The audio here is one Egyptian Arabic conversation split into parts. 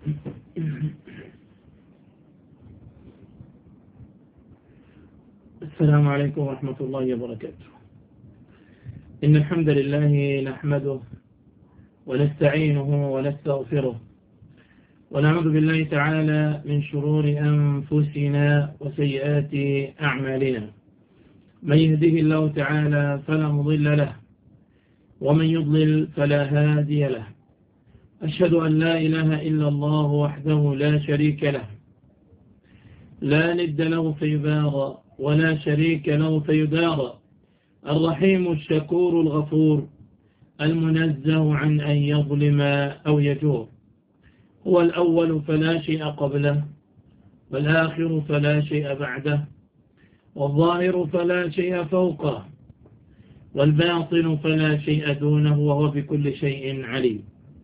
السلام عليكم ورحمة الله وبركاته إن الحمد لله نحمده ونستعينه ونستغفره ونعوذ بالله تعالى من شرور أنفسنا وسيئات أعمالنا من يهده الله تعالى فلا مضل له ومن يضلل فلا هادي له أشهد أن لا إله إلا الله وحده لا شريك له لا ند له فيباغى ولا شريك له فيدارى الرحيم الشكور الغفور المنزه عن أن يظلم أو يجور هو الأول فلا شيء قبله والآخر فلا شيء بعده والظاهر فلا شيء فوقه والباطن فلا شيء دونه وهو بكل شيء عليم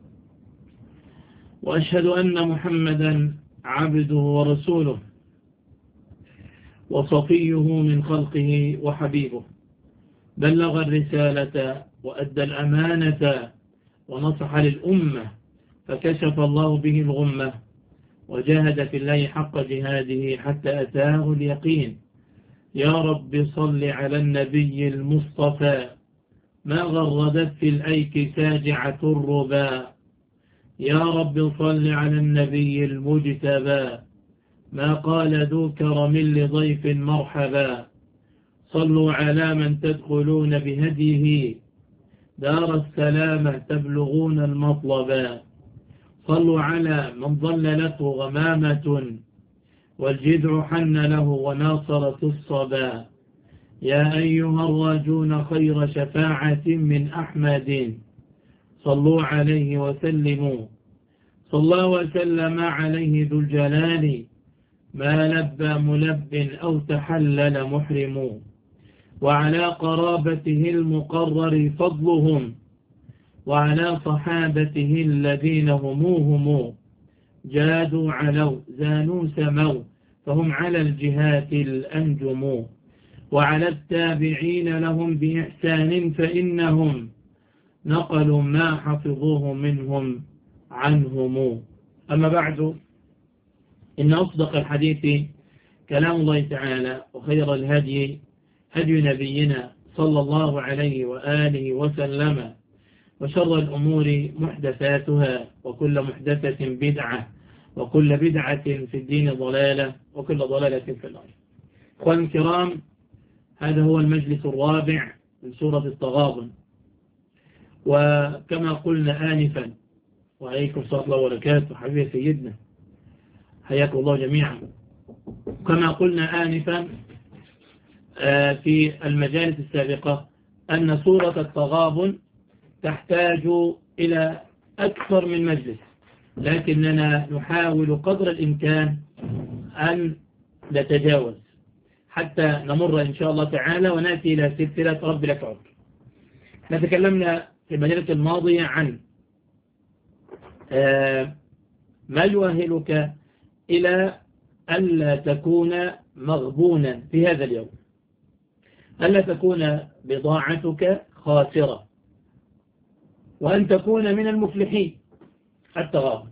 وأشهد أن محمدا عبده ورسوله وصفيه من خلقه وحبيبه بلغ الرسالة وأدى الأمانة ونصح للأمة فكشف الله به الغمة وجاهد في الله حق جهاده حتى أتاه اليقين يا رب صل على النبي المصطفى ما غردت في الأيك ساجعة الربا يا رب صل على النبي المجتبى ما قال ذو كرم لضيف مرحبا صلوا على من تدخلون بهديه دار السلامة تبلغون المطلبا صلوا على من ظللته غمامة والجذع حن له وناصرة الصبا يا أيها الراجون خير شفاعة من أحمد صلوا عليه وسلموا صلى وسلم عليه ذو الجلال ما لبى ملب أو تحلل محرم وعلى قرابته المقرر فضلهم وعلى صحابته الذين هموهم جادوا علوا زانوا سموا فهم على الجهات الأنجم وعلى التابعين لهم بإحسان فإنهم نقلوا ما حفظوه منهم عنهم أما بعد إن أصدق الحديث كلام الله تعالى وخير الهدي هدي نبينا صلى الله عليه وآله وسلم وشر الأمور محدثاتها وكل محدثة بدعة وكل بدعة في الدين ضلالة وكل ضلالة في الأرض أخوان الكرام هذا هو المجلس الرابع من سورة التغابن وكما قلنا آنفا وعليكم صلى الله وبركاته حبيبي سيدنا حياكم الله جميعا كما قلنا آنفا في المجالس السابقة أن سورة التغابن تحتاج إلى أكثر من مجلس لكننا نحاول قدر الإمكان أن نتجاوز حتى نمر إن شاء الله تعالى ونأتي إلى سلسلة رب لك عمر نتكلمنا في المجلة الماضية عن ما يؤهلك إلى ألا تكون مغبونا في هذا اليوم ألا تكون بضاعتك خاسرة وأن تكون من المفلحين التغابن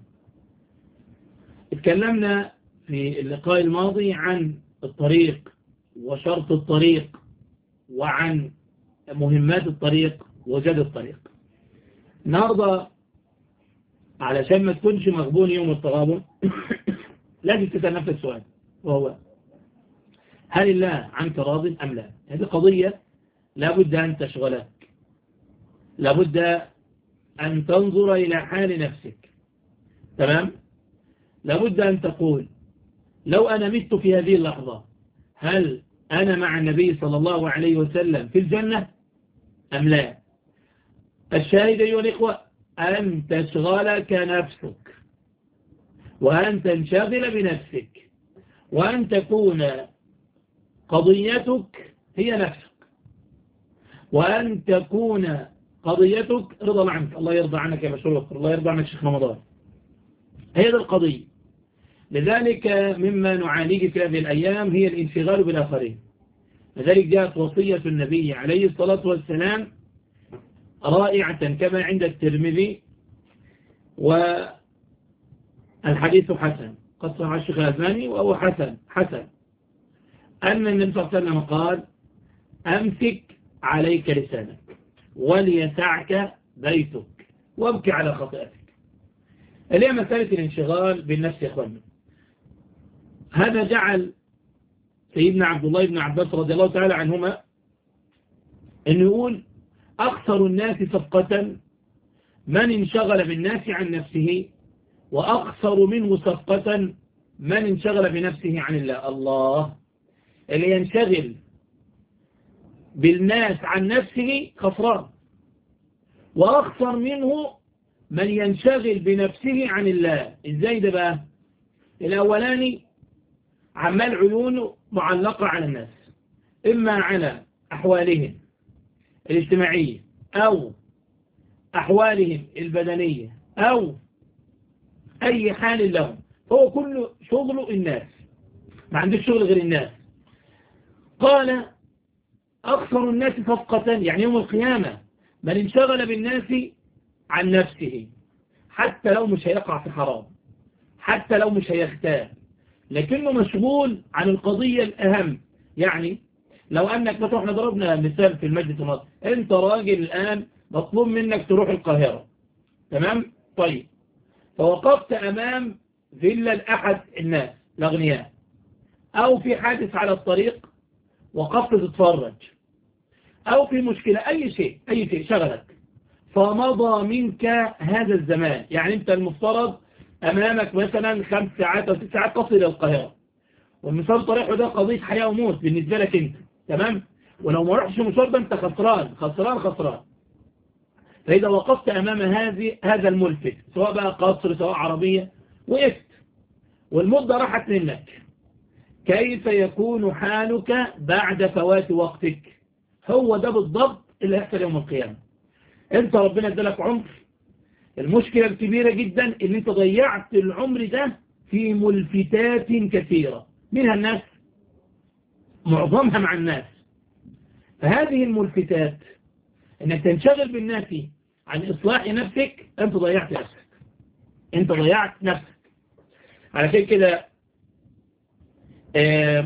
اتكلمنا في اللقاء الماضي عن الطريق وشرط الطريق وعن مهمات الطريق وجد الطريق النهاردة علشان ما تكونش مغبون يوم التغابن لازم تسأل نفسك سؤال وهو هل الله عنك راض أم لا هذه قضية لابد أن تشغلك لابد أن تنظر إلى حال نفسك تمام لابد أن تقول لو أنا مت في هذه اللحظة هل أنا مع النبي صلى الله عليه وسلم في الجنة أم لا الشاهد أيها الإخوة أن تشغلك نفسك وأن تنشغل بنفسك وأن تكون قضيتك هي نفسك وأن تكون قضيتك رضا الله عنك الله يرضى عنك يا مشروع الله يرضى عنك شيخ رمضان هي ذا القضية لذلك مما نعانيه في هذه الأيام هي الانشغال بالآخرين لذلك جاءت وصية النبي عليه الصلاة والسلام رائعة كما عند الترمذي الحديث حسن قد صحى الشيخ الألباني وهو حسن حسن أن النبي صلى الله عليه وسلم قال أمسك عليك لسانك وليسعك بيتك وابكي على خطئتك اللي هي مسألة الانشغال بالنفس يا أخوانا هذا جعل سيدنا عبد الله بن عباس رضي الله تعالى عنهما أنه يقول أخسر الناس صفقة من انشغل بالناس عن نفسه وأخسر منه صفقة من انشغل بنفسه عن الله الله اللي ينشغل بالناس عن نفسه خسران وأخسر منه من ينشغل بنفسه عن الله إزاي ده بقى الأولاني عمال عيونه معلقة على الناس إما على أحوالهم الاجتماعية أو أحوالهم البدنية أو أي حال لهم هو كل شغله الناس ما عندوش شغل غير الناس قال أكثر الناس صفقة يعني يوم القيامة من انشغل بالناس عن نفسه حتى لو مش هيقع في حرام حتى لو مش هيختار لكنه مشغول عن القضية الأهم يعني لو أنك مثلا احنا ضربنا مثال في المجلس المصري انت راجل الآن مطلوب منك تروح القاهرة تمام طيب فوقفت أمام فيلا لأحد الناس الأغنياء أو في حادث على الطريق وقفت تتفرج أو في مشكلة أي شيء أي شيء شغلك فمضى منك هذا الزمان يعني أنت المفترض أمامك مثلا خمس ساعات أو ست ساعات تصل إلى القاهرة والمشوار طريقه ده قضية حياة وموت بالنسبة لك أنت تمام ولو ما رحتش المشوار ده أنت خسران خسران خسران فإذا وقفت أمام هذه هذا الملفت سواء بقى قصر سواء عربية وقفت والمدة راحت منك كيف يكون حالك بعد فوات وقتك هو ده بالضبط اللي هيحصل يوم القيامة انت ربنا ادالك عمر المشكلة الكبيرة جدا ان انت ضيعت العمر ده في ملفتات كثيرة منها الناس معظمها مع الناس فهذه الملفتات انك تنشغل بالناس عن اصلاح نفسك انت ضيعت نفسك انت ضيعت نفسك على كده آه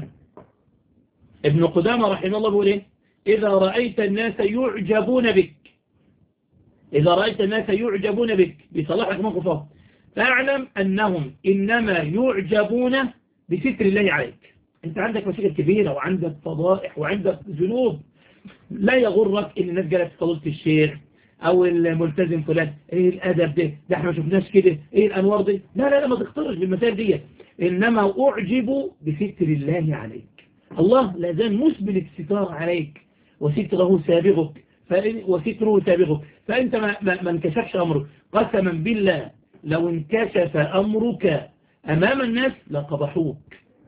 ابن قدامة رحمه الله بيقول ايه إذا رأيت الناس يعجبون بك إذا رأيت الناس يعجبون بك بصلاح لك موقفهم فاعلم أنهم إنما يعجبون بستر الله عليك أنت عندك مشاكل كبيرة وعندك فضائح وعندك ذنوب لا يغرك إن الناس جالت فضيلة الشيخ أو الملتزم فلان إيه الأدب ده ده احنا ما شفناش كده إيه الأنوار دي لا لا لا ما تختارش بالمثال دي إنما أعجب بستر الله عليك الله لا زال مسبل الستار عليك وستره سابغك وستره سابغك فأنت ما, ما, ما انكشفش أمرك قسما بالله لو انكشف أمرك أمام الناس لقبحوك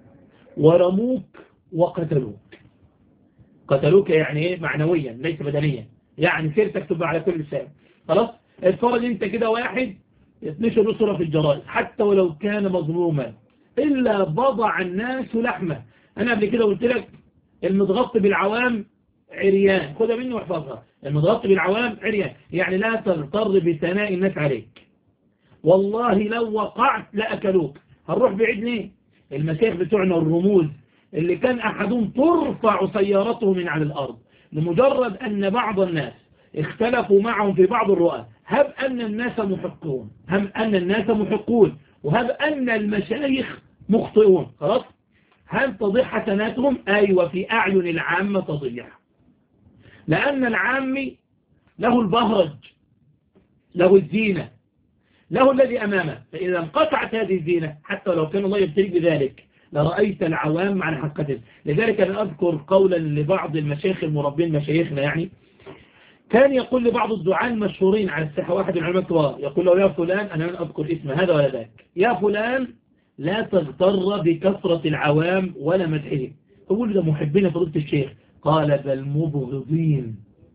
ورموك وقتلوك قتلوك يعني ايه معنويا ليس بدنيا يعني سيرتك تبقى على كل لسان خلاص اتفرج انت كده واحد يتنشر له صورة في الجرائد حتى ولو كان مظلوما إلا بضع الناس لحمه أنا قبل كده قلت لك المتغطي بالعوام عريان خدها مني واحفظها المتغطي بالعوام عريان يعني لا تغتر بثناء الناس عليك والله لو وقعت لأكلوك هنروح بعيد ليه المسيح بتوعنا الرموز اللي كان أحدهم ترفع سيارته من على الأرض لمجرد أن بعض الناس اختلفوا معهم في بعض الرؤى هب أن الناس محقون هب أن الناس محقون وهب أن المشايخ مخطئون خلاص هل تضيع حسناتهم أيوة في أعين العامة تضيع لأن العام له البهرج له الزينة له الذي أمامه فإذا انقطعت هذه الزينة حتى لو كان الله يبتليك بذلك لرأيت العوام على حقته لذلك أنا أذكر قولا لبعض المشايخ المربين مشايخنا يعني كان يقول لبعض الدعاء المشهورين على الساحة واحد من العلماء الكبار يقول له يا فلان أنا لن أذكر اسم هذا ولا ذاك يا فلان لا تغتر بكثرة العوام ولا مدحهم أقول ده محبين فضيلة الشيخ قال بل مبغضين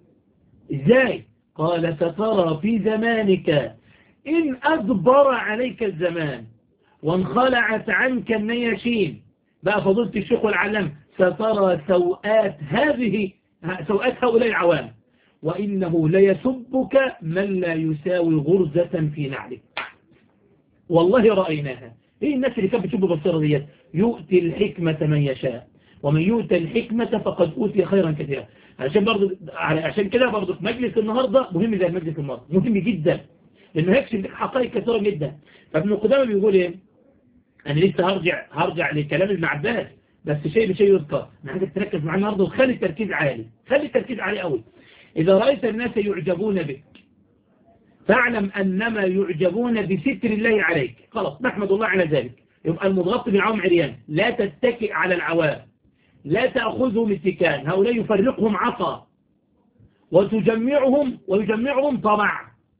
إزاي قال سترى في زمانك إن أدبر عليك الزمان وانخلعت عنك النياشين بقى فضيلة الشيخ والعلم سترى سوءات هذه سوءات هؤلاء العوام وإنه ليسبك من لا يساوي غرزة في نعلك والله رأيناها ايه الناس اللي كانت بتشوف ببصيرة ديت يؤتي الحكمة من يشاء ومن يؤتى الحكمة فقد أوتي خيرا كثيرا عشان برضو عشان كده برضو في مجلس النهاردة مهم زي المجلس الماضي مهم جدا لأنه يكشف حقائق كثيرة جدا فابن قدامة بيقول ايه أنا لسه هرجع هرجع لكلام ابن عباس بس شيء بشيء يذكر أنا عايزك تركز معايا النهارده وخلي التركيز عالي خلي التركيز عالي قوي إذا رأيت الناس يعجبون بك فاعلم أنما يعجبون بستر الله عليك خلاص نحمد الله على ذلك يبقى المضغط بالعوام عريان لا تتكئ على العوام لا تأخذهم اتكان هؤلاء يفرقهم عصا وتجمعهم ويجمعهم طمع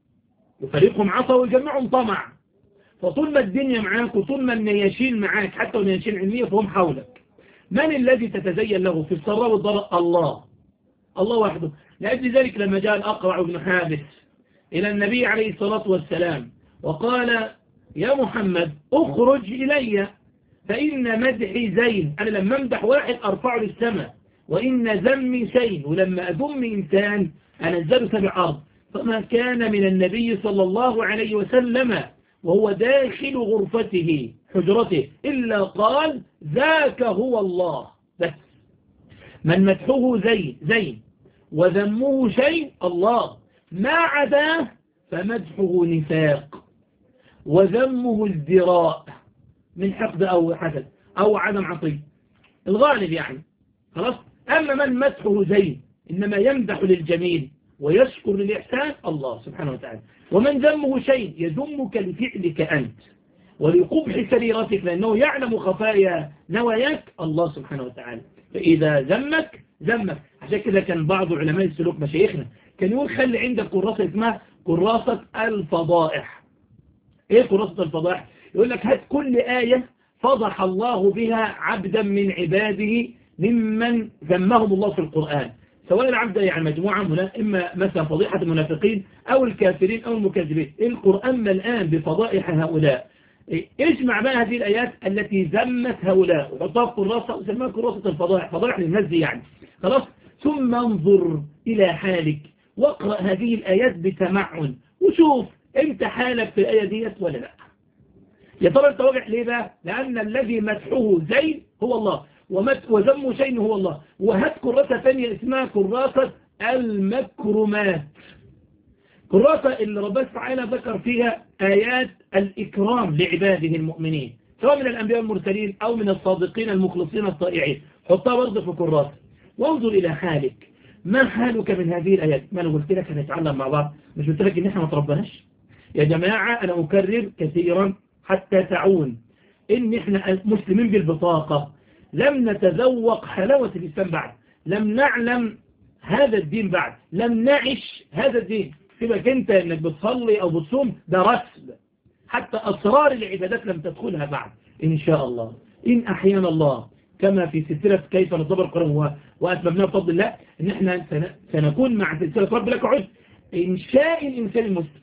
يفرقهم عصا ويجمعهم طمع فطول ما الدنيا معاك وطول ما النياشين معاك حتى والنياشين علمية فهم حولك من الذي تتزين له في السراء والضراء الله الله وحده لأجل ذلك لما جاء الأقرع بن حابس إلى النبي عليه الصلاة والسلام وقال يا محمد اخرج إلي فإن مدحي زين أنا لما امدح واحد أرفعه للسماء وإن ذمي سين ولما أذم إنسان أنزله سبع أرض فما كان من النبي صلى الله عليه وسلم وهو داخل غرفته حجرته إلا قال ذاك هو الله بس من مدحه زين زين وذمه شيء الله ما عداه فمدحه نفاق وذمه ازدراء من حقد أو حسد أو عدم عطية الغالب يعني خلاص أما من مدحه زين إنما يمدح للجميل ويشكر للإحسان الله سبحانه وتعالى ومن ذمه شيء يذمك لفعلك أنت ولقبح سريرتك لأنه يعلم خفايا نواياك الله سبحانه وتعالى فإذا ذمك ذمك عشان كده كان بعض علماء السلوك مشايخنا كان يقول خلي عندك كراسة اسمها كراسة الفضائح ايه كراسة الفضائح يقول لك هات كل آية فضح الله بها عبدا من عباده ممن ذمهم الله في القرآن سواء العبد يعني مجموعة إما مثلا فضيحة المنافقين أو الكافرين أو المكذبين القرآن ملآن بفضائح هؤلاء اجمع بقى هذه الآيات التي ذمت هؤلاء وحطها في كراسة وسماها كراسة الفضائح فضائح للناس دي يعني خلاص ثم انظر إلى حالك واقرأ هذه الآيات بتمعن وشوف انت حالك في الآية ديت ولا لا يا ترى انت واضح ليه بقى لأن الذي مدحه زين هو الله وذمه شيء هو الله وهات كراسة ثانية اسمها كراسة المكرمات كراسة اللي ربنا تعالى ذكر فيها آيات الإكرام لعباده المؤمنين سواء من الأنبياء المرسلين أو من الصادقين المخلصين الطائعين حطها برضه في كراسة وانظر إلى حالك ما حالك من هذه الآيات ما أنا قلت لك هنتعلم مع بعض مش قلت لك إن إحنا ما تربناش يا جماعة أنا أكرر كثيرا حتى تعون إن إحنا مسلمين بالبطاقة لم نتذوق حلاوة الإسلام بعد لم نعلم هذا الدين بعد لم نعش هذا الدين سيبك انت انك بتصلي او بتصوم ده رسم حتى اسرار العبادات لم تدخلها بعد ان شاء الله ان احيانا الله كما في سلسلة كيف نصبر القرآن وأسببناه بفضل الله ان احنا سنكون مع سلسلة رب لك عد انشاء الانسان المسلم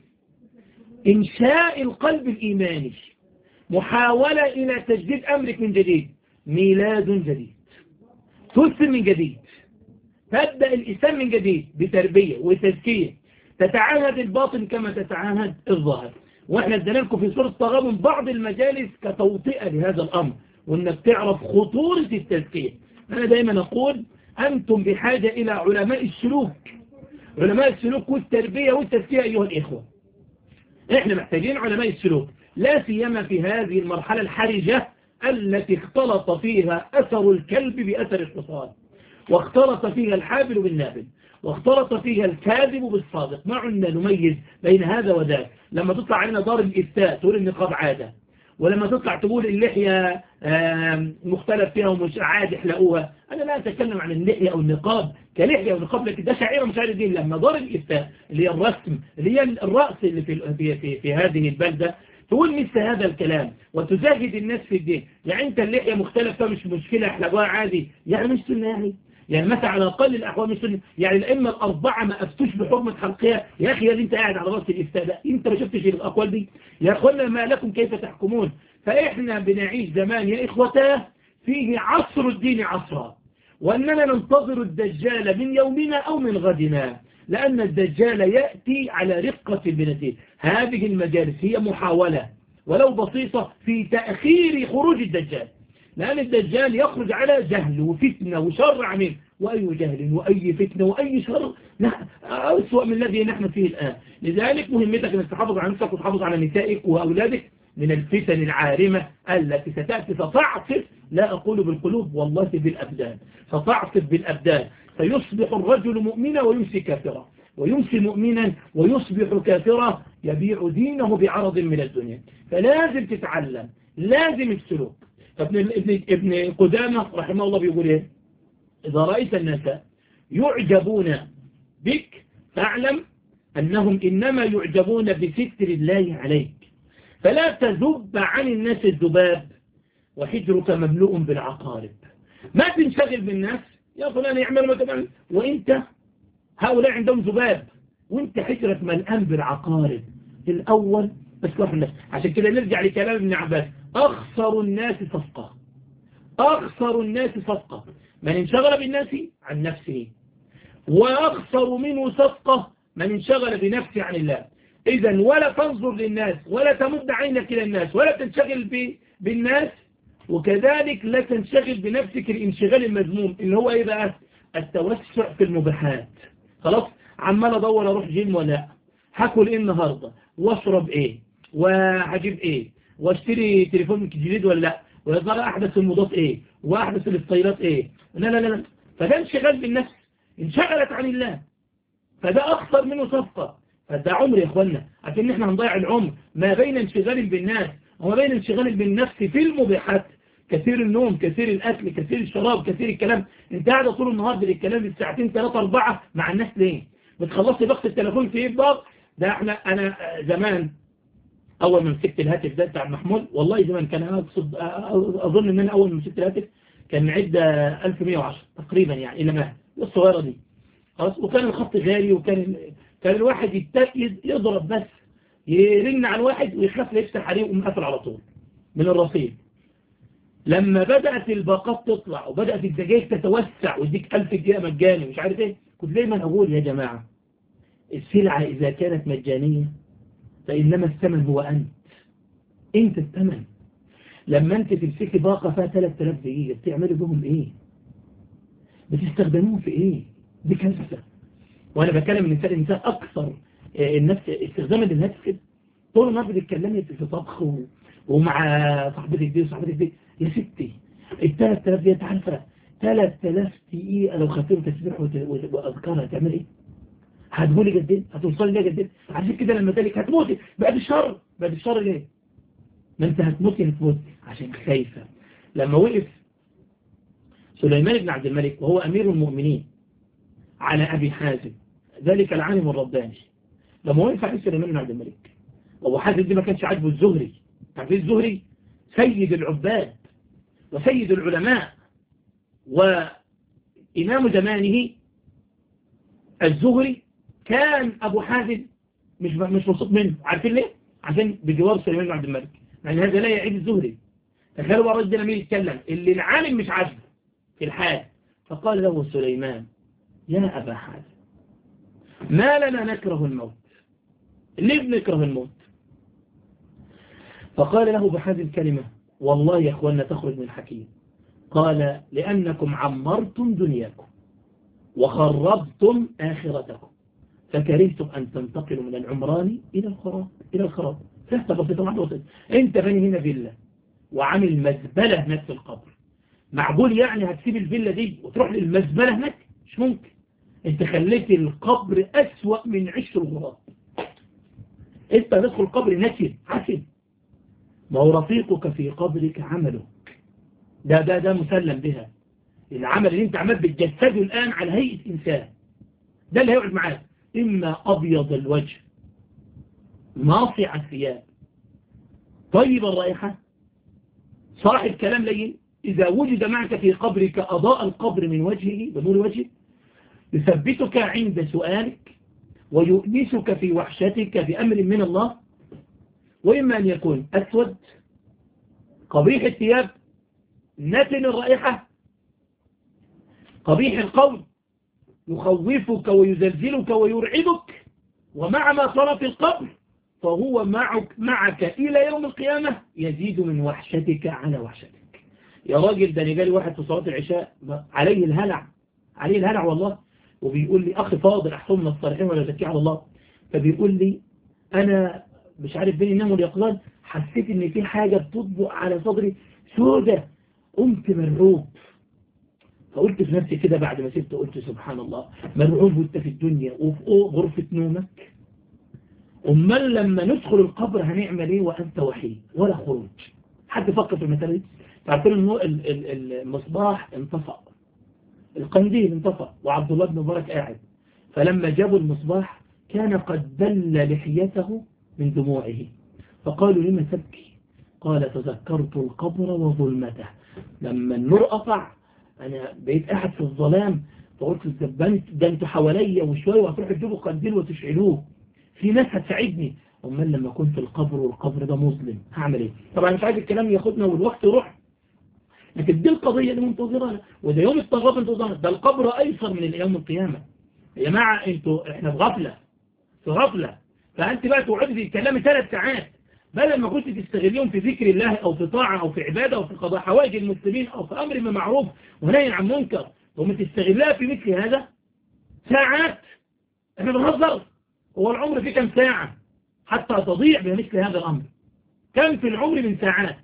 انشاء القلب الايماني محاولة الى تجديد امرك من جديد ميلاد جديد تسلم من جديد تبدأ الإسلام من جديد بتربية وتزكية تتعاهد الباطن كما تتعاهد الظاهر واحنا ادينا لكم في سورة التغابن بعض المجالس كتوطئة لهذا الأمر وانك تعرف خطورة التزكية أنا دايما أقول أنتم بحاجة إلى علماء السلوك علماء السلوك والتربية والتزكية أيها الإخوة احنا محتاجين علماء السلوك لا سيما في هذه المرحلة الحرجة التي اختلط فيها أثر الكلب بأثر الحصان واختلط فيها الحابل بالنابل واختلط فيها الكاذب بالصادق ما عندنا نميز بين هذا وذاك لما تطلع علينا دار الإفتاء تقول النقاب عادة ولما تطلع تقول اللحية مختلف فيها ومش عاد يحلقوها أنا لا أتكلم عن اللحية أو النقاب كلحية ونقاب لكن ده شعيرة مش عارف الدين لما دار الإفتاء اللي هي الرسم اللي هي الرأس اللي في, في, في, في هذه البلدة تقول مثل هذا الكلام وتزاهد الناس في الدين يعني انت اللحية مختلفة مش مشكلة احلقوها عادي يعني مش سنة يعني يعني مثلا على أقل الأحوال مش سنة يعني الأئمة الأربعة ما أفتوش بحرمة حلقها يا أخي اللي أنت قاعد على رأس الإفتاء ده أنت ما شفتش الأقوال دي يا أخوانا ما لكم كيف تحكمون فإحنا بنعيش زمان يا إخوتاه فيه عصر الدين عصرا وأننا ننتظر الدجال من يومنا أو من غدنا لأن الدجال يأتي على رقة البنتين هذه المجالس هي محاولة ولو بسيطة في تأخير خروج الدجال لأن الدجال يخرج على جهل وفتنة وشر عميم وأي جهل وأي فتنة وأي شر أسوأ من الذي نحن فيه الآن لذلك مهمتك أنك تحافظ على نفسك وتحافظ على نسائك وأولادك من الفتن العارمة التي ستأتي ستعصف لا أقول بالقلوب والله بالأبدان ستعصف بالأبدان فيصبح الرجل مؤمنا ويمسي كافرا ويمسي مؤمنا ويصبح كافرا يبيع دينه بعرض من الدنيا فلازم تتعلم لازم السلوك ابن, ابن, ابن قدامة رحمه الله بيقول ايه إذا رأيت الناس يعجبون بك فاعلم أنهم إنما يعجبون بستر الله عليك فلا تذب عن الناس الذباب وحجرك مملوء بالعقارب ما تنشغل بالناس يا فلان يعمل ما تفعل وانت هؤلاء عندهم ذباب وانت حجرك ملآن بالعقارب الأول بس الناس عشان كده نرجع لكلام ابن عباس أخسر الناس صفقة أخسر الناس صفقة من انشغل بالناس عن نفسه وأخسر منه صفقة من انشغل بنفسه عن الله إذا ولا تنظر للناس ولا تمد عينك إلى الناس ولا تنشغل بالناس وكذلك لا تنشغل بنفسك الانشغال المذموم اللي هو إيه بقى التوسع في المباحات خلاص عمال أدور أروح جيم ولا هاكل إيه النهاردة واشرب إيه وهجيب إيه واشتري تليفون جديد ولا لا ويظهر أحدث المضاد إيه وأحدث الستايلات إيه لا لا لا فده انشغال بالنفس انشغلت عن الله فده أخطر منه صفقة فده عمر يا إخوانا عشان احنا هنضيع العمر ما بين انشغال بالناس وما بين انشغال بالنفس في المباحات كثير النوم كثير الأكل كثير الشراب كثير الكلام انت قاعد طول النهار بالكلام بالساعتين ثلاثة أربعة مع الناس ليه بتخلصي ضغط التليفون في ايه بقى ده احنا انا زمان اول ما مسكت الهاتف ده بتاع محمود والله زمان كان انا اقصد اظن ان انا اول ما مسكت الهاتف كان عدة 1110 تقريبا يعني الى ما الصغيرة دي خلاص وكان الخط غالي وكان كان الواحد يتأكد يضرب بس يرن على الواحد ويخاف يفتح عليه ومقفل على طول من الرصيد لما بدأت الباقات تطلع وبدأت الدجاج تتوسع ويديك 1000 جنيه مجاني مش عارف ايه كنت دايما اقول يا جماعة السلعة اذا كانت مجانية فإنما الثمن هو أنت أنت الثمن لما أنت تمسكي باقة فيها 3000 دقيقة بتعملي بهم إيه بتستخدموهم في إيه دي كارثة وأنا بكلم الإنسان الإنسان أكثر النفس استخداما للهاتف كده طول ما بتتكلمي في طبخ ومع صاحبتك دي وصاحبتك دي يا ستي ال 3000 دي انت عارفه 3000 دقيقة لو خدتهم تسبيح وأذكار هتعمل إيه هتقولي جدين هتوصلي ليه جدين عشان كده لما تالك هتموتي بعد الشر بعد الشر ليه ما انت هتموتي هتموتي عشان خايفة لما وقف سليمان بن عبد الملك وهو أمير المؤمنين على أبي حازم ذلك العالم الرباني لما وقف عليه سليمان بن عبد الملك وابو حازم دي ما كانش عاجبه الزهري تعرفين الزهري سيد العباد وسيد العلماء وإمام زمانه الزهري كان أبو حازم مش مش مبسوط منه عارفين ليه؟ عشان بجوار سليمان بن عبد الملك يعني هذا لا يعيد الزهري تخيلوا بقى الرجل لما يتكلم اللي العالم مش عاجبه في الحال فقال له سليمان يا أبا حازم ما لنا نكره الموت ليه بنكره الموت فقال له بحازم كلمة والله يا أخوانا تخرج من حكيم قال لأنكم عمرتم دنياكم وخربتم آخرتكم فكرهتم أن تنتقلوا من العمران إلى الخراب إلى الخراب فهت بسيطة واحدة بسيطة أنت بني هنا فيلا وعامل مزبلة هناك في القبر معقول يعني هتسيب الفيلا دي وتروح للمزبلة هناك مش ممكن انت خليت القبر أسوأ من عشر الغراب انت هتدخل القبر نكد حسن ما هو رفيقك في قبرك عملك ده ده ده مسلم بها العمل اللي انت عمال بتجسده الآن على هيئة إنسان ده اللي هيقعد معاك إما أبيض الوجه ناصع الثياب طيب الرائحة صاحب كلام لين إذا وجد معك في قبرك أضاء القبر من وجهه بنور وجهه يثبتك عند سؤالك ويؤنسك في وحشتك بأمر من الله وإما أن يكون أسود قبيح الثياب نتن الرائحة قبيح القول يخوفك ويزلزلك ويرعبك ومع ما صار في القبر فهو معك, معك إلى يوم القيامة يزيد من وحشتك على وحشتك يا راجل ده جالي واحد في صلاة العشاء عليه الهلع عليه الهلع والله وبيقول لي أخي فاضل أحسن من الصالحين ولا زكي على الله فبيقول لي أنا مش عارف بين النوم واليقظان حسيت ان في حاجة بتطبق على صدري سودة قمت مرعوب فقلت في نفسي كده بعد ما سبت قلت سبحان الله مرعوب وانت في الدنيا وفي غرفة نومك امال لما ندخل القبر هنعمل ايه وانت وحيد ولا خروج حد فكر في المسألة دي تعرفين انه المصباح انطفأ القنديل انطفأ وعبد الله بن مبارك قاعد فلما جابوا المصباح كان قد بل لحيته من دموعه فقالوا لما تبكي قال تذكرت القبر وظلمته لما النور قطع أنا بقيت قاعد في الظلام فقلت ده انتوا حواليا وشوية وهتروحوا تجيبوا قنديل وتشعلوه في ناس هتساعدني امال لما كنت في القبر والقبر ده مظلم هعمل ايه طبعا مش عايز الكلام ياخدنا والوقت يروح لكن دي القضية اللي منتظرها وده يوم التغرب انتظرها ده القبر ايسر من اليوم القيامة يا جماعة انتوا احنا في غفلة في غفلة فانت بقى تقعدي تتكلمي ثلاث ساعات بدل ما كنت تستغليهم في ذكر الله أو في طاعة أو في عبادة أو في قضاء حوائج المسلمين أو في أمر معروف ونهي عن منكر ثم تستغلها في مثل هذا ساعات احنا بنهزر هو العمر فيه كم ساعة حتى تضيع بمثل هذا الأمر كم في العمر من ساعات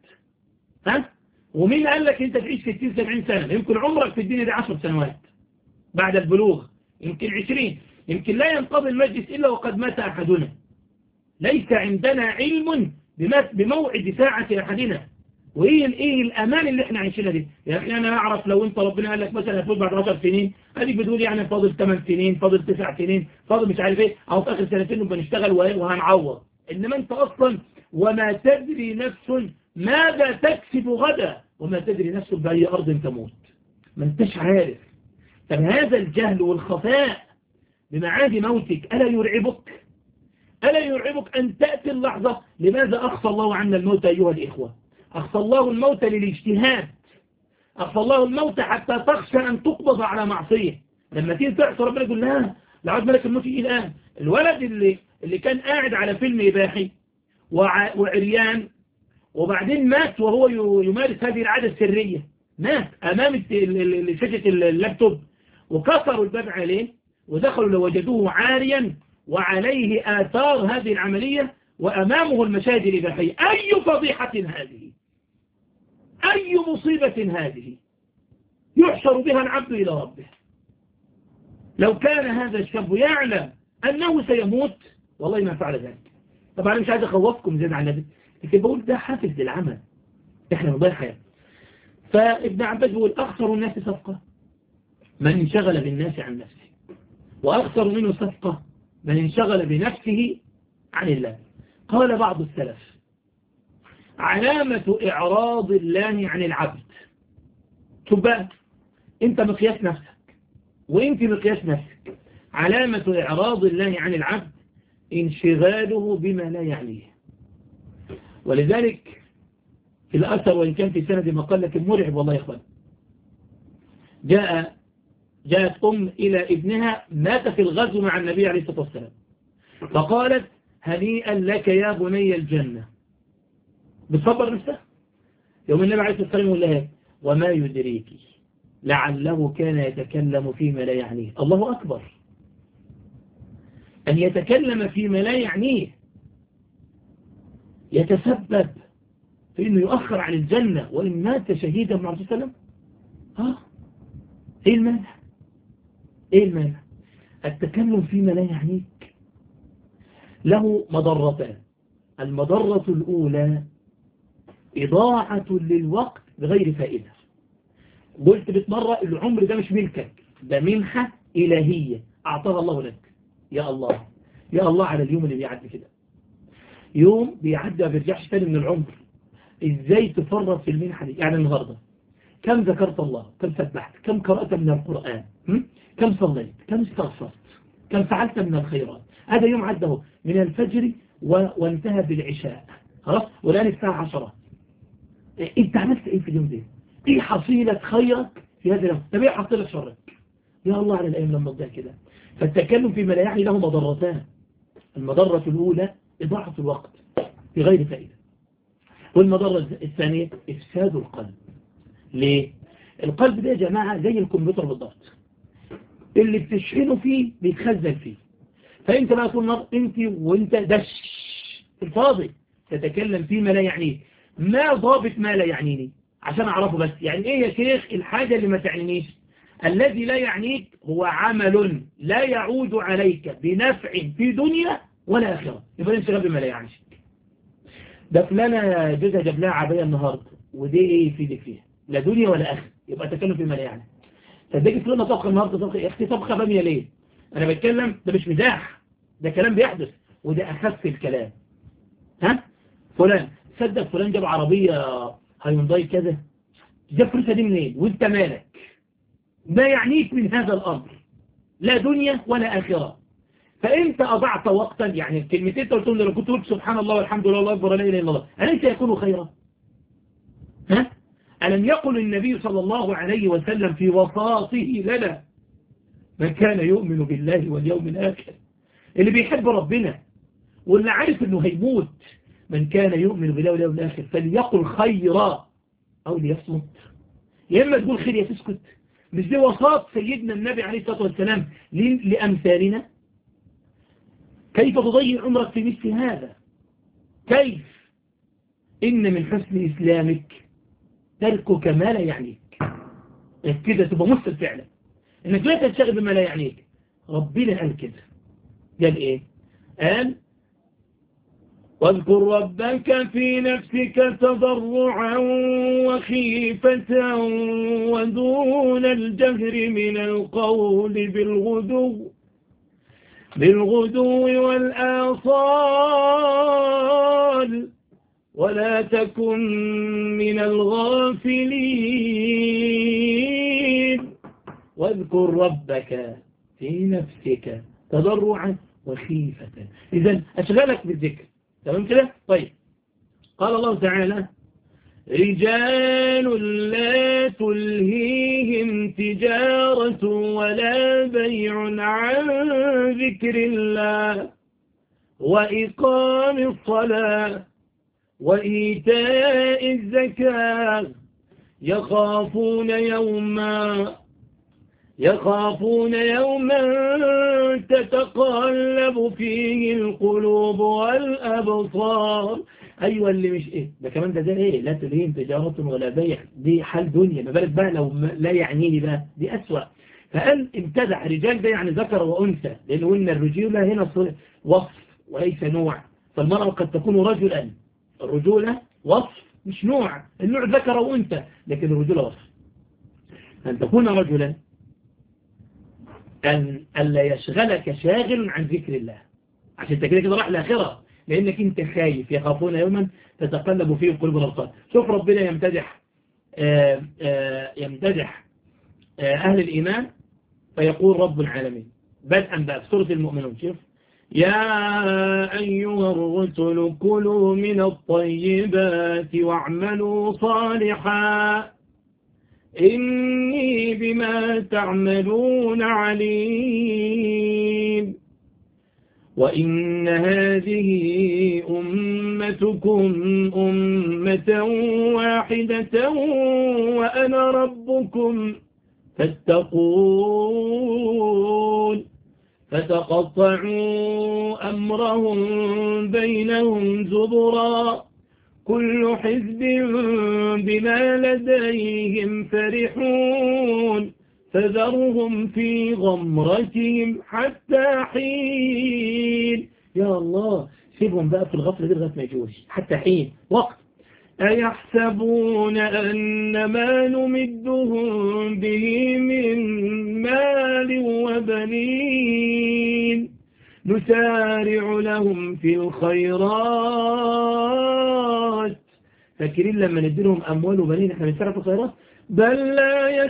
ها ومين قال لك انت تعيش 60 70 سنة يمكن عمرك في الدنيا دي 10 سنوات بعد البلوغ يمكن 20 يمكن لا ينقضي المجلس إلا وقد مات أحدنا ليس عندنا علم بموعد ساعة أحدنا وإيه الإيه الأمان اللي إحنا عايشينها دي يا أخي أنا أعرف لو أنت ربنا قال لك مثلا هتفوت بعد 10 سنين هذيك بتقول يعني فاضل 8 سنين فاضل 9 سنين فاضل مش عارف إيه أو في آخر سنتين نبقى نشتغل وهنعوض إنما أنت أصلا وما تدري نفس ماذا تكسب غدا وما تدري نفس بأي أرض تموت ما أنتش عارف طب هذا الجهل والخفاء بمعاد موتك ألا يرعبك ألا يرعبك أن تأتي اللحظة لماذا أخصى الله عنا الموت أيها الإخوة أخصى الله الموت للاجتهاد أخصى الله الموت حتى تخشى أن تقبض على معصية لما تيجي تعصى ربنا يقول لا لعود ملك الموت إيه الآن الولد اللي, اللي كان قاعد على فيلم إباحي وعريان وبعدين مات وهو يمارس هذه العادة السرية مات أمام شاشة اللابتوب وكسروا الباب عليه ودخلوا لوجدوه عاريا وعليه آثار هذه العملية وأمامه المشاهد الإباحية أي فضيحة هذه أي مصيبة هذه يحشر بها العبد إلى ربه لو كان هذا الشاب يعلم أنه سيموت والله ما فعل ذلك طبعا مش عايز أخوفكم زيادة عن ذلك لكن بقول ده حافز للعمل إحنا نضيع حياة فابن عباس بيقول أخسر الناس صفقة من انشغل بالناس عن نفسه وأخسر منه صفقة من انشغل بنفسه عن الله قال بعض السلف علامة إعراض الله عن العبد شوف بقى انت مقياس نفسك وانت مقياس نفسك علامة إعراض الله عن العبد انشغاله بما لا يعنيه ولذلك في الأثر وإن كان في سند مقالة مرعب والله يا إخوان جاء جاءت أم إلى ابنها مات في الغزو مع النبي عليه الصلاة والسلام فقالت هنيئا لك يا بني الجنة بتصبر نفسها يوم النبي عليه الصلاة والسلام يقول لها وما يدريك لعله كان يتكلم فيما لا يعنيه الله أكبر أن يتكلم فيما لا يعنيه يتسبب في أنه يؤخر عن الجنة وإن مات شهيدا مع رسول الله عليه وسلم ها ايه المانع ايه المانع التكلم فيما لا يعنيك له مضرتان المضرة الأولى إضاعة للوقت بغير فائدة قلت بتمرة العمر ده مش ملكك ده منحة إلهية أعطاها الله لك يا الله يا الله على اليوم اللي بيعدي كده يوم بيعدي ما بيرجعش تاني من العمر ازاي تفرط في المنحة دي يعني النهاردة كم ذكرت الله كم سبحت كم قرأت من القرآن كم صليت كم استغفرت كم فعلت من الخيرات هذا يوم عده من الفجر وانتهى بالعشاء خلاص والآن الساعة عشرة انت عملت ايه في اليوم ده ايه حصيلة خيرك في هذا اليوم طب ايه حصيلة شرك يا الله على الأيام لما تضيع كده فالتكلم فيما لا يعني له مضرتان المضرة الأولى إضاعة الوقت في غير فائدة والمضرة الثانية إفساد القلب ليه؟ القلب ده يا جماعة زي الكمبيوتر بالضبط اللي بتشحنه فيه بيتخزن فيه فانت بقى طول النهار انت وانت دش الفاضي تتكلم فيما لا يعنيك ما ضابط ما لا يعنيني عشان اعرفه بس يعني ايه يا شيخ الحاجة اللي ما تعنينيش الذي لا يعنيك هو عمل لا يعود عليك بنفع في دنيا ولا آخرة يبقى انت شغال بما لا يعنيك ده فلانة جوزها جاب لها عباية النهاردة ودي ايه يفيدك فيها لا دنيا ولا آخرة يبقى تكلم فيما لا يعنيك تديك فلانة طبخة النهاردة طبخة يا اختي طبخة بامية ليه انا بتكلم ده مش مزاح ده كلام بيحدث وده اخف الكلام ها فلان صدق فلان جاب عربية هيونداي كذا جاب فلوسها دي منين وانت مالك ما يعنيك من هذا الامر لا دنيا ولا اخرة فانت اضعت وقتا يعني الكلمتين انت قلتهم لو كنت قلت سبحان الله والحمد لله والله اكبر لا اله الا الله اليس يكون خيرا ها ألم يقل النبي صلى الله عليه وسلم في وصاته لنا من كان يؤمن بالله واليوم الآخر اللي بيحب ربنا واللي عارف انه هيموت من كان يؤمن بالله واليوم الآخر فليقل خيرا أو ليصمت يا إما تقول خير يا تسكت مش دي وصات سيدنا النبي عليه الصلاة والسلام لأمثالنا كيف تضيع عمرك في مثل هذا كيف إن من حسن إسلامك تركك ما لا يعنيك كده تبقى مسلم فعلا انك لا تشتغل بما لا يعنيك ربنا قال كده قال ايه قال واذكر ربك في نفسك تضرعا وخيفة ودون الجهر من القول بالغدو بالغدو والآصال ولا تكن من الغافلين واذكر ربك في نفسك تضرعا وخيفة إذا أشغلك بالذكر تمام كده طيب قال الله تعالى رجال لا تلهيهم تجارة ولا بيع عن ذكر الله وإقام الصلاة وإيتاء الزكاة يخافون يوما يخافون يوما تتقلب فيه القلوب والأبصار أيوة اللي مش إيه ده كمان ده ده إيه لا تلهيهم تجارة ولا بيع دي حال دنيا ما بالك بقى لو لا يعنيني بقى دي أسوأ فقال امتدح رجال ده يعني ذكر وأنثى لأنه قلنا الرجولة هنا وصف وليس نوع فالمرأة قد تكون رجلا الرجولة وصف مش نوع النوع ذكر وانت لكن الرجولة وصف أن تكون رجلا أن ألا يشغلك شاغل عن ذكر الله عشان انت كده كده راح الآخرة لأنك انت خايف يخافون يوما تتقلب فيه القلوب والأبصار شوف ربنا يمتدح آآ آآ يمتدح آآ أهل الإيمان فيقول رب العالمين بدءا بقى في سورة المؤمنون شوف يا أيها الرسل كلوا من الطيبات واعملوا صالحا إني بما تعملون عليم وإن هذه أمتكم أمة واحدة وأنا ربكم فاتقون فتقطعوا أمرهم بينهم زبرا كل حزب بما لديهم فرحون فذرهم في غمرتهم حتى حين يا الله سيبهم بقى في الغفلة دي لغاية ما يجوش حتى حين وقت أيحسبون أن ما نمدهم به من مال وبنين نسارع لهم في الخيرات فاكرين لما نديلهم أموال وبنين احنا نسارع في الخيرات بل لا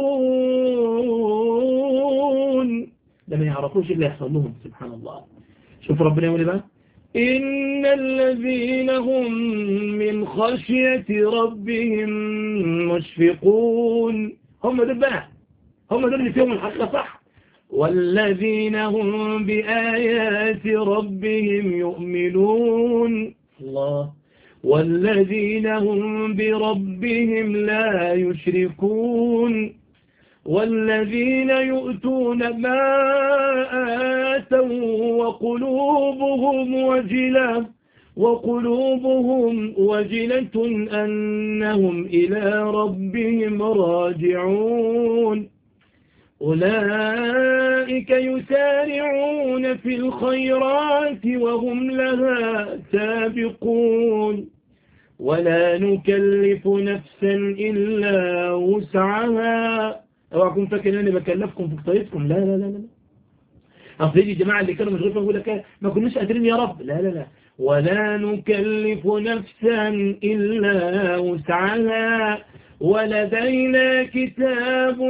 يشعرون لما يعرفوش اللي يحصل لهم سبحان الله شوف ربنا يقول بقى إن الذين هم من خشية ربهم مشفقون هم دول بقى هم دول اللي فيهم الحقيقة صح والذين هم بآيات ربهم يؤمنون الله والذين هم بربهم لا يشركون والذين يؤتون ما آتوا وقلوبهم وجلة وقلوبهم وجلة أنهم إلى ربهم راجعون أولئك يسارعون في الخيرات وهم لها سابقون ولا نكلف نفسا إلا وسعها اوعكم فاكر اني بكلفكم في طريقكم لا لا لا لا اصل يجي الجماعه اللي كانوا مشغولين يقول لك ما كناش قادرين يا رب لا لا لا ولا نكلف نفسا الا وسعها ولدينا كتاب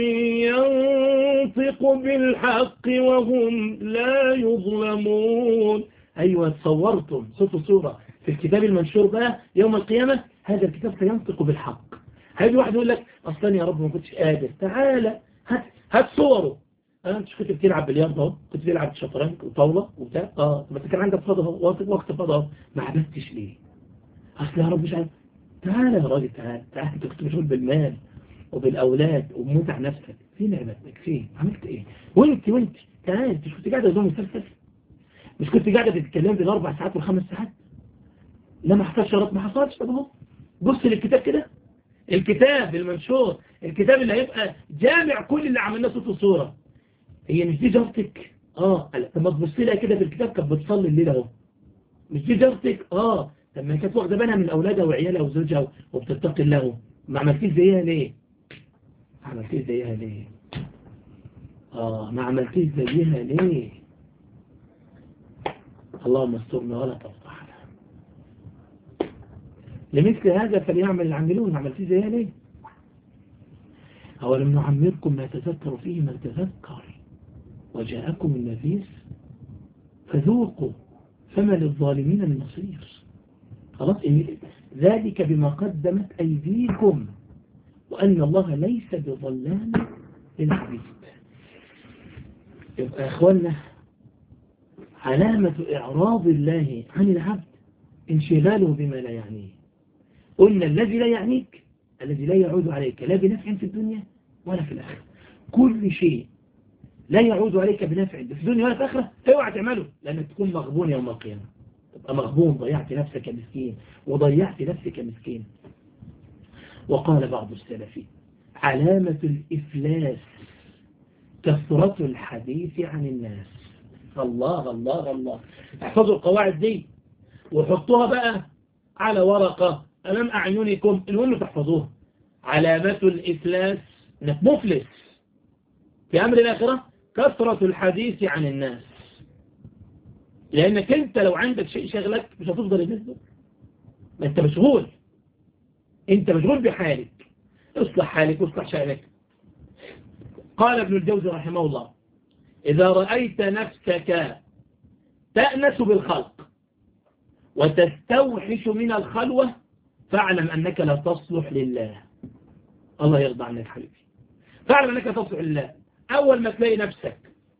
ينطق بالحق وهم لا يظلمون أيوة تصورتم صوت صورة في الكتاب المنشور بقى يوم القيامة هذا الكتاب سينطق بالحق هيجي واحد يقول لك أصلا يا رب ما كنتش قادر تعالى هات هات صوره أنا مش كنت بتلعب بلياردة اهو كنت بتلعب شطرنج وطاولة وبتاع اه بس كان عندك فاضي اهو وقت فاضي اهو ما عبدتش ليه أصل يا رب مش عارف تعالى يا راجل تعالى تعالى انت كنت مشغول بالمال وبالأولاد وبمتع نفسك فين عبادتك فين عملت ايه وانت وانت تعالى انت مش كنت قاعدة قدام مسلسل مش كنت قاعدة تتكلم بالاربع ساعات والخمس ساعات لا ما حصلش شرط ما حصلش طب اهو بص للكتاب كده الكتاب المنشور الكتاب اللي هيبقى جامع كل اللي عملناه صوت وصورة هي مش دي جارتك اه طب ما تبص لها كده في الكتاب كانت بتصلي الليل اهو مش دي جارتك اه طب ما كانت واخده بالها من اولادها وعيالها وزوجها وبتتقي الله ما عملتيش زيها ليه ما عملتيش زيها ليه اه ما عملتيش زيها ليه اللهم استرنا ولا تفضحنا لمثل هذا فليعمل العاملون ما عملتيش زيها ليه أولم نعمركم ما تذكر فيه من تذكر وجاءكم النذير فذوقوا فما للظالمين من نصير خلاص ذلك بما قدمت أيديكم وأن الله ليس بظلام للعبيد يبقى يا أخوانا علامة إعراض الله عن العبد انشغاله بما لا يعنيه قلنا الذي لا يعنيك الذي لا يعود عليك لا بنفع في الدنيا ولا في الآخرة كل شيء لا يعود عليك بنفع في الدنيا ولا في الآخرة اوعى تعمله لأنك تكون مغبون يوم القيامة تبقى مغبون ضيعت نفسك مسكين وضيعت نفسك مسكين وقال بعض السلف علامة الإفلاس كثرة الحديث عن الناس الله الله الله احفظوا القواعد دي وحطوها بقى على ورقة أمام أعينكم المهم تحفظوها علامة الإفلاس انك مفلس في أمر الآخرة كثرة الحديث عن الناس لأنك أنت لو عندك شيء شغلك مش هتفضل الناس دول ما أنت مشغول أنت مشغول بحالك اصلح حالك واصلح شأنك قال ابن الجوزي رحمه الله إذا رأيت نفسك تأنس بالخلق وتستوحش من الخلوة فاعلم أنك لا تصلح لله الله يرضى عنك حبيبي فاعلم أنك تصلح لله أول ما تلاقي نفسك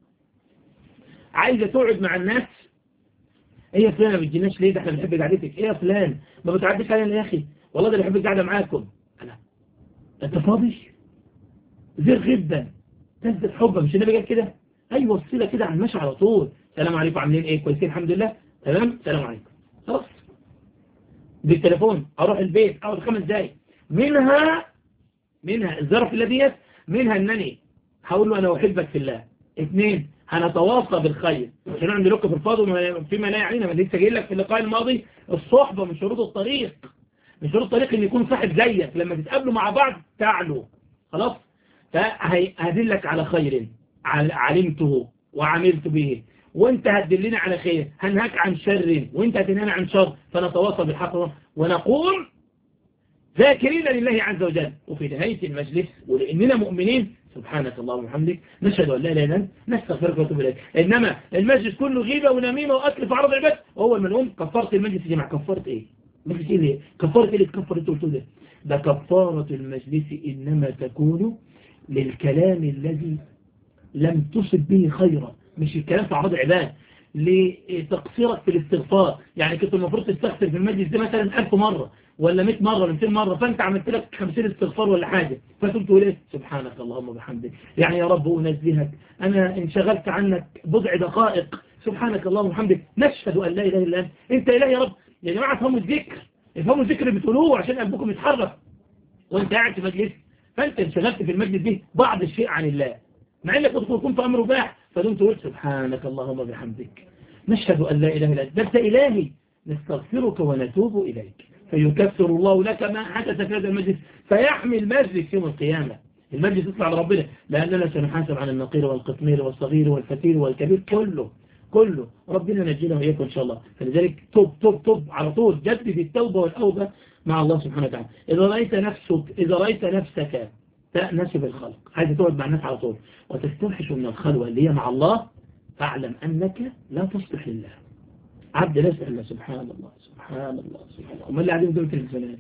عايزة تقعد مع الناس ايه يا فلان ما بتجيناش ليه ده احنا بنحب قعدتك ايه يا فلان ما بتعديش علينا يا اخي والله ده بحب القعده معاكم انا انت فاضي زير جدا تزدد حبا مش النبي قال كده ايوه الصله كده على المشي على طول سلام عليكم عاملين ايه كويسين الحمد لله تمام سلام عليكم خلاص بالتليفون اروح البيت اقعد خمس دقايق منها منها الظرف الذي منها انني هقول له انا احبك في الله اثنين هنتواصى بالخير عشان نعمل لكم في الفاضل فيما لا يعنينا ما لسه جاي لك في اللقاء الماضي الصحبة من شروط الطريق من شروط الطريق ان يكون صاحب زيك لما تتقابلوا مع بعض تعلوا خلاص فهدلك على خير علمته وعملت به وانت هتدلنا على خير هنهاك عن شر وانت هتنهانا عن شر فنتواصى بالحق ونقول ذاكرين لله عز وجل وفي نهاية المجلس ولأننا مؤمنين سبحانك اللهم وبحمدك نشهد أن لا إله إلا أنت نستغفرك ونتوب إليك إنما المجلس كله غيبة ونميمة وأكل في عرض العباد وهو المنعوم كفرت المجلس يا جماعة كفرت إيه مجلس إيه ليه كفرت إيه اللي تكفر أنت قلت ده ده كفارة المجلس إنما تكون للكلام الذي لم تصب به خيرا مش الكلام في أعراض العباد لتقصيرك في الاستغفار يعني كنت المفروض تستغفر في المجلس ده مثلا 1000 مرة ولا 100 مرة ولا 200 مرة فانت عملت لك 50 استغفار ولا حاجة فتقول تقول ايه سبحانك اللهم وبحمدك يعني يا رب انزهك انا انشغلت عنك بضع دقائق سبحانك اللهم وبحمدك نشهد ان لا اله الا انت انت اله يا رب يا جماعة افهموا الذكر افهموا الذكر اللي بتقولوه عشان قلبكم يتحرك وانت قاعد في مجلس فانت انشغلت في المجلس دي بعض الشيء عن الله مع انك ممكن تكون في امر مباح فدمت تقول سبحانك اللهم وبحمدك نشهد ان لا اله الا انت انت الهي نستغفرك ونتوب اليك فيكفر الله لك ما حدث في هذا المجلس فيحمي المجلس يوم القيامة المجلس يطلع لربنا لأننا سنحاسب عن النقير والقطمير والصغير والفتير والكبير كله كله ربنا نجينا وإياكم إن شاء الله فلذلك توب توب توب على طول جدد التوبة والأوبة مع الله سبحانه وتعالى إذا رأيت نفسك إذا رأيت نفسك تأنس بالخلق عايز تقعد مع الناس على طول وتستوحش من الخلوة اللي هي مع الله فاعلم أنك لا تصلح لله عبد نسأل الله سبحان الله سبحان الله سبحان الله هم اللي قاعدين قدام التلفزيونات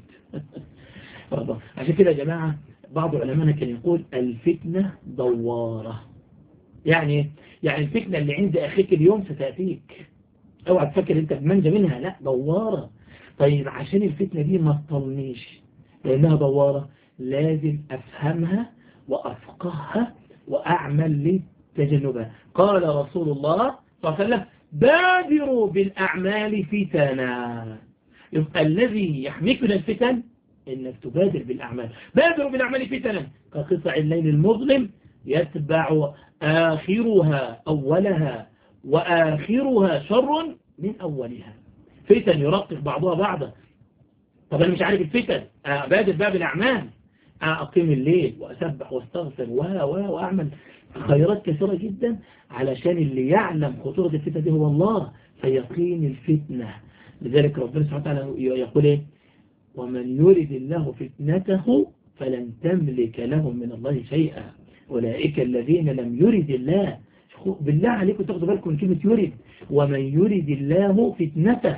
عشان كده يا جماعة بعض علمائنا كان يقول الفتنة دوارة يعني يعني الفتنة اللي عند أخيك اليوم ستأتيك اوعى تفكر انت بمنجى منها لا دوارة طيب عشان الفتنة دي ما تطلنيش لأنها دوارة لازم أفهمها وأفقهها وأعمل لتجنبها قال رسول الله صلى الله عليه وسلم بادروا بالأعمال فتنا يبقى الذي يحميك من الفتن إنك تبادر بالأعمال بادروا بالأعمال فتنا كقطع الليل المظلم يتبع آخرها أولها وآخرها شر من أولها فتن يرقق بعضها بعضا طب أنا مش عارف الفتن أبادر باب الأعمال أقيم الليل وأسبح واستغفر و و وأعمل خيرات كثيرة جدا علشان اللي يعلم خطورة الفتنة دي هو الله فيقين الفتنة لذلك ربنا سبحانه وتعالى يقول ايه ومن يرد الله فتنته فلن تملك لهم من الله شيئا أولئك الذين لم يرد الله بالله عليكم تاخدوا بالكم من كلمة يرد ومن يرد الله فتنته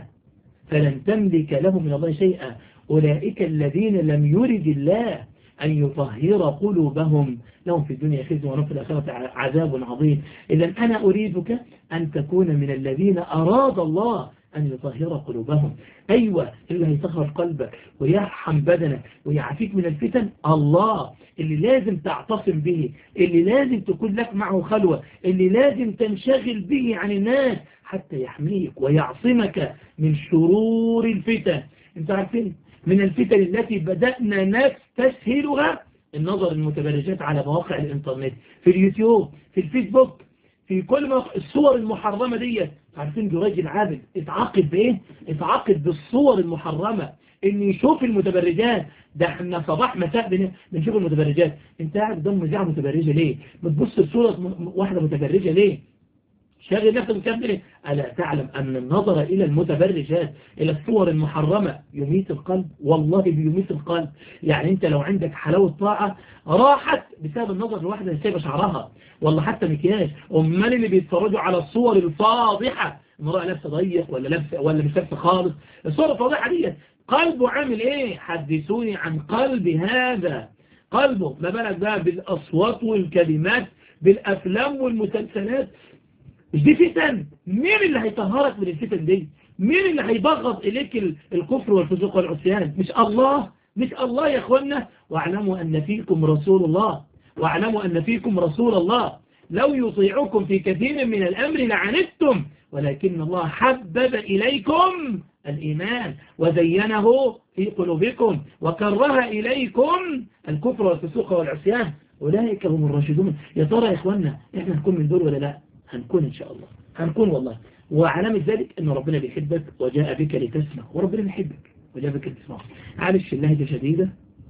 فلن تملك لهم من الله شيئا أولئك الذين لم يرد الله أن يطهر قلوبهم لهم في الدنيا خزي ولهم في الآخرة عذاب عظيم إذا أنا أريدك أن تكون من الذين أراد الله أن يطهر قلوبهم أيوة اللي هيطهر قلبك ويرحم بدنك ويعافيك من الفتن الله اللي لازم تعتصم به اللي لازم تكون لك معه خلوة اللي لازم تنشغل به عن الناس حتى يحميك ويعصمك من شرور الفتن انت عارفين من الفتن التي بدأنا نستسهلها النظر المتبرجات على مواقع الانترنت في اليوتيوب في الفيسبوك في كل مواقع الصور المحرمة دي عارفين جراج العابد اتعاقد بايه اتعاقد بالصور المحرمة ان يشوف المتبرجات ده احنا صباح مساء بنشوف المتبرجات انت قاعد قدام مذيعة متبرجة ليه بتبص لصورة واحدة متبرجة ليه شاغل نفسك بكلام ليه ألا تعلم أن النظر إلى المتبرجات إلى الصور المحرمة يميت القلب والله بيميت القلب يعني أنت لو عندك حلاوة طاعة راحت بسبب النظر لواحدة سايبة شعرها والله حتى مكياج أمال اللي بيتفرجوا على الصور الفاضحة امرأة لابسة ضيق ولا لابسة ولا مش لابسة خالص الصور الفاضحة دي قلبه عامل ايه حدثوني عن قلب هذا قلبه ما بالك بقى بالأصوات والكلمات بالأفلام والمسلسلات مش دي فتن مين اللي هيطهرك من الفتن دي مين اللي هيبغض إليك الكفر والفسوق والعصيان مش الله مش الله يا أخوانا واعلموا أن فيكم رسول الله واعلموا أن فيكم رسول الله لو يطيعكم في كثير من الأمر لعنتم ولكن الله حبب إليكم الإيمان وزينه في قلوبكم وكره إليكم الكفر والفسوق والعصيان أولئك هم الراشدون يا ترى يا إخوانا إحنا نكون من دول ولا لا هنكون إن شاء الله هنكون والله وعلامة ذلك أن ربنا بيحبك وجاء بك لتسمع وربنا بيحبك وجاء بك لتسمع عارف اللهجة شديدة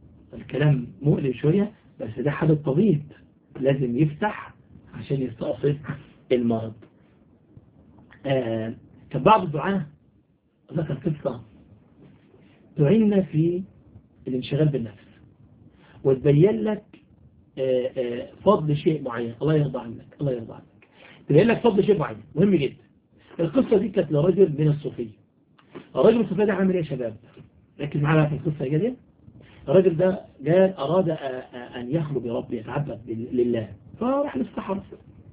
الكلام مؤلم شوية بس ده حال الطبيب لازم يفتح عشان يستأصل المرض آه كان بعض الدعاء ذكر قصة تعيننا في الانشغال بالنفس وتبين لك آه آه فضل شيء معين الله يرضى عنك الله يرضى عنك تبين لك فضل شيء معين مهم جدا القصة دي كانت لرجل من الصوفية الرجل الصوفية ده عامل ايه يا شباب ركز معايا في القصة يا دي الراجل ده جاء أراد أن يخلو بربه يتعبد لله فراح للصحراء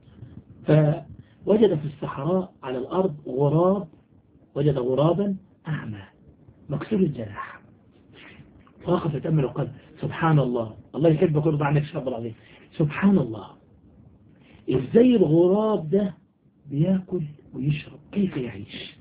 فوجد في الصحراء على الأرض غراب وجد غرابا أعمى مكسور الجناح فوقف يتأمل وقال سبحان الله الله يحبك ويرضى عنك شاب العظيم سبحان الله ازاي الغراب ده بياكل ويشرب كيف يعيش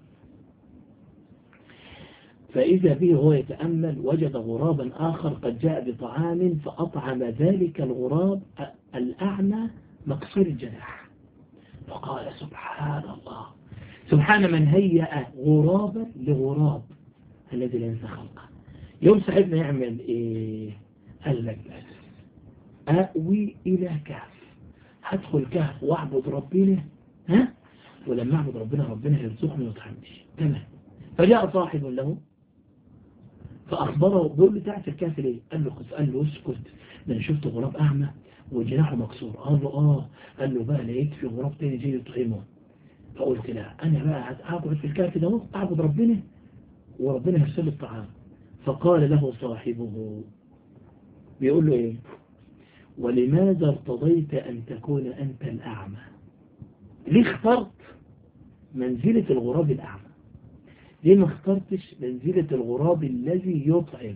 فإذا به هو يتأمل وجد غرابا آخر قد جاء بطعام فأطعم ذلك الغراب الأعمى مكسور الجناح فقال سبحان الله سبحان من هيأ غرابا لغراب الذي لا ينسى خلقه يوم صاحبنا يعمل ايه قال لك بس أأوي إلى كهف هدخل كهف واعبد ربنا ها ولما اعبد ربنا ربنا يرزقني ويطعمني تمام فجاء صاحب له فأخبره بيقول له تعرف الكهف ليه قال له قال له اسكت ده انا شفت غراب أعمى وجناحه مكسور قال له اه قال له بقى لقيت في غراب تاني جاي يطعمه فقلت لا انا بقى هقعد في الكهف ده اعبد ربنا وربنا يرسل لي الطعام فقال له صاحبه بيقول له ايه ولماذا ارتضيت أن تكون أنت الأعمى ليه اخترت منزلة الغراب الأعمى ليه ما اخترتش منزلة الغراب الذي يطعم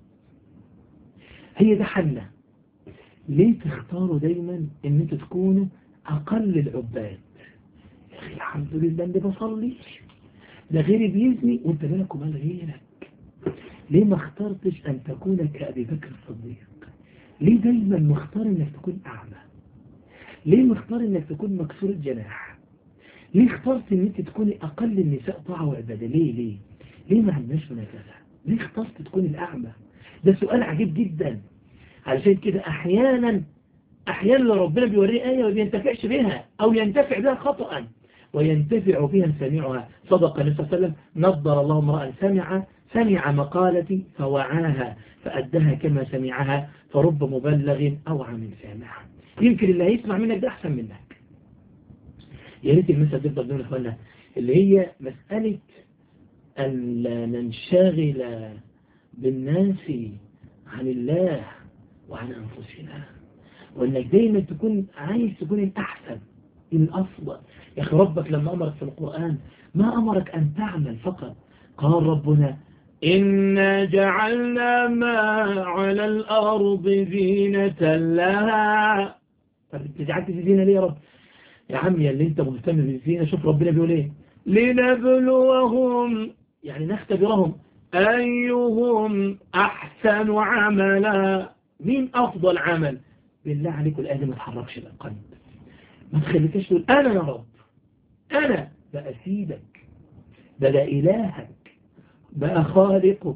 هي ده حلنا ليه تختاروا دايما ان انتوا تكونوا اقل العباد يا اخي الحمد لله اني بصلي ده غيري بيزني وانت مالك ومال غيرك ليه ما اخترتش ان تكون كأبي بكر الصديق ليه دايما مختار انك تكون اعمى ليه مختار انك تكون مكسور الجناح ليه اخترت ان انت تكوني اقل النساء طاعة وعبادة ليه ليه ليه ما عندناش منافسة ليه اخترت تكون الاعمى ده سؤال عجيب جدا علشان كده احيانا احيانا ربنا بيوريه ايه وما بينتفعش بها او ينتفع بها خطأ وينتفع بها سامعها صدق النبي صلى الله عليه وسلم نضر الله امرأ سمع سمع مقالتي فوعاها فأدها كما سمعها فرب مبلغ أوعى من سامعها يمكن اللي هيسمع منك ده أحسن منك يا ريت المسألة تفضل دون إخوانا اللي هي مسألة أن لا ننشغل بالناس عن الله وعن أنفسنا وأنك دايما تكون عايز تكون الأحسن الأفضل يا أخي ربك لما أمرك في القرآن ما أمرك أن تعمل فقط قال ربنا إنا جعلنا ما على الأرض زينة لها طب انت جعلت زينة ليه يا رب يا عم يا اللي انت مهتم بالزينة شوف ربنا بيقول ايه لنبلوهم يعني نختبرهم أيهم أحسن عملا مين أفضل عمل بالله عليكم الآن ما تحركش القلب ما تخليكش تقول أنا يا رب أنا بقى سيدك بقى إلهك بقى خالقك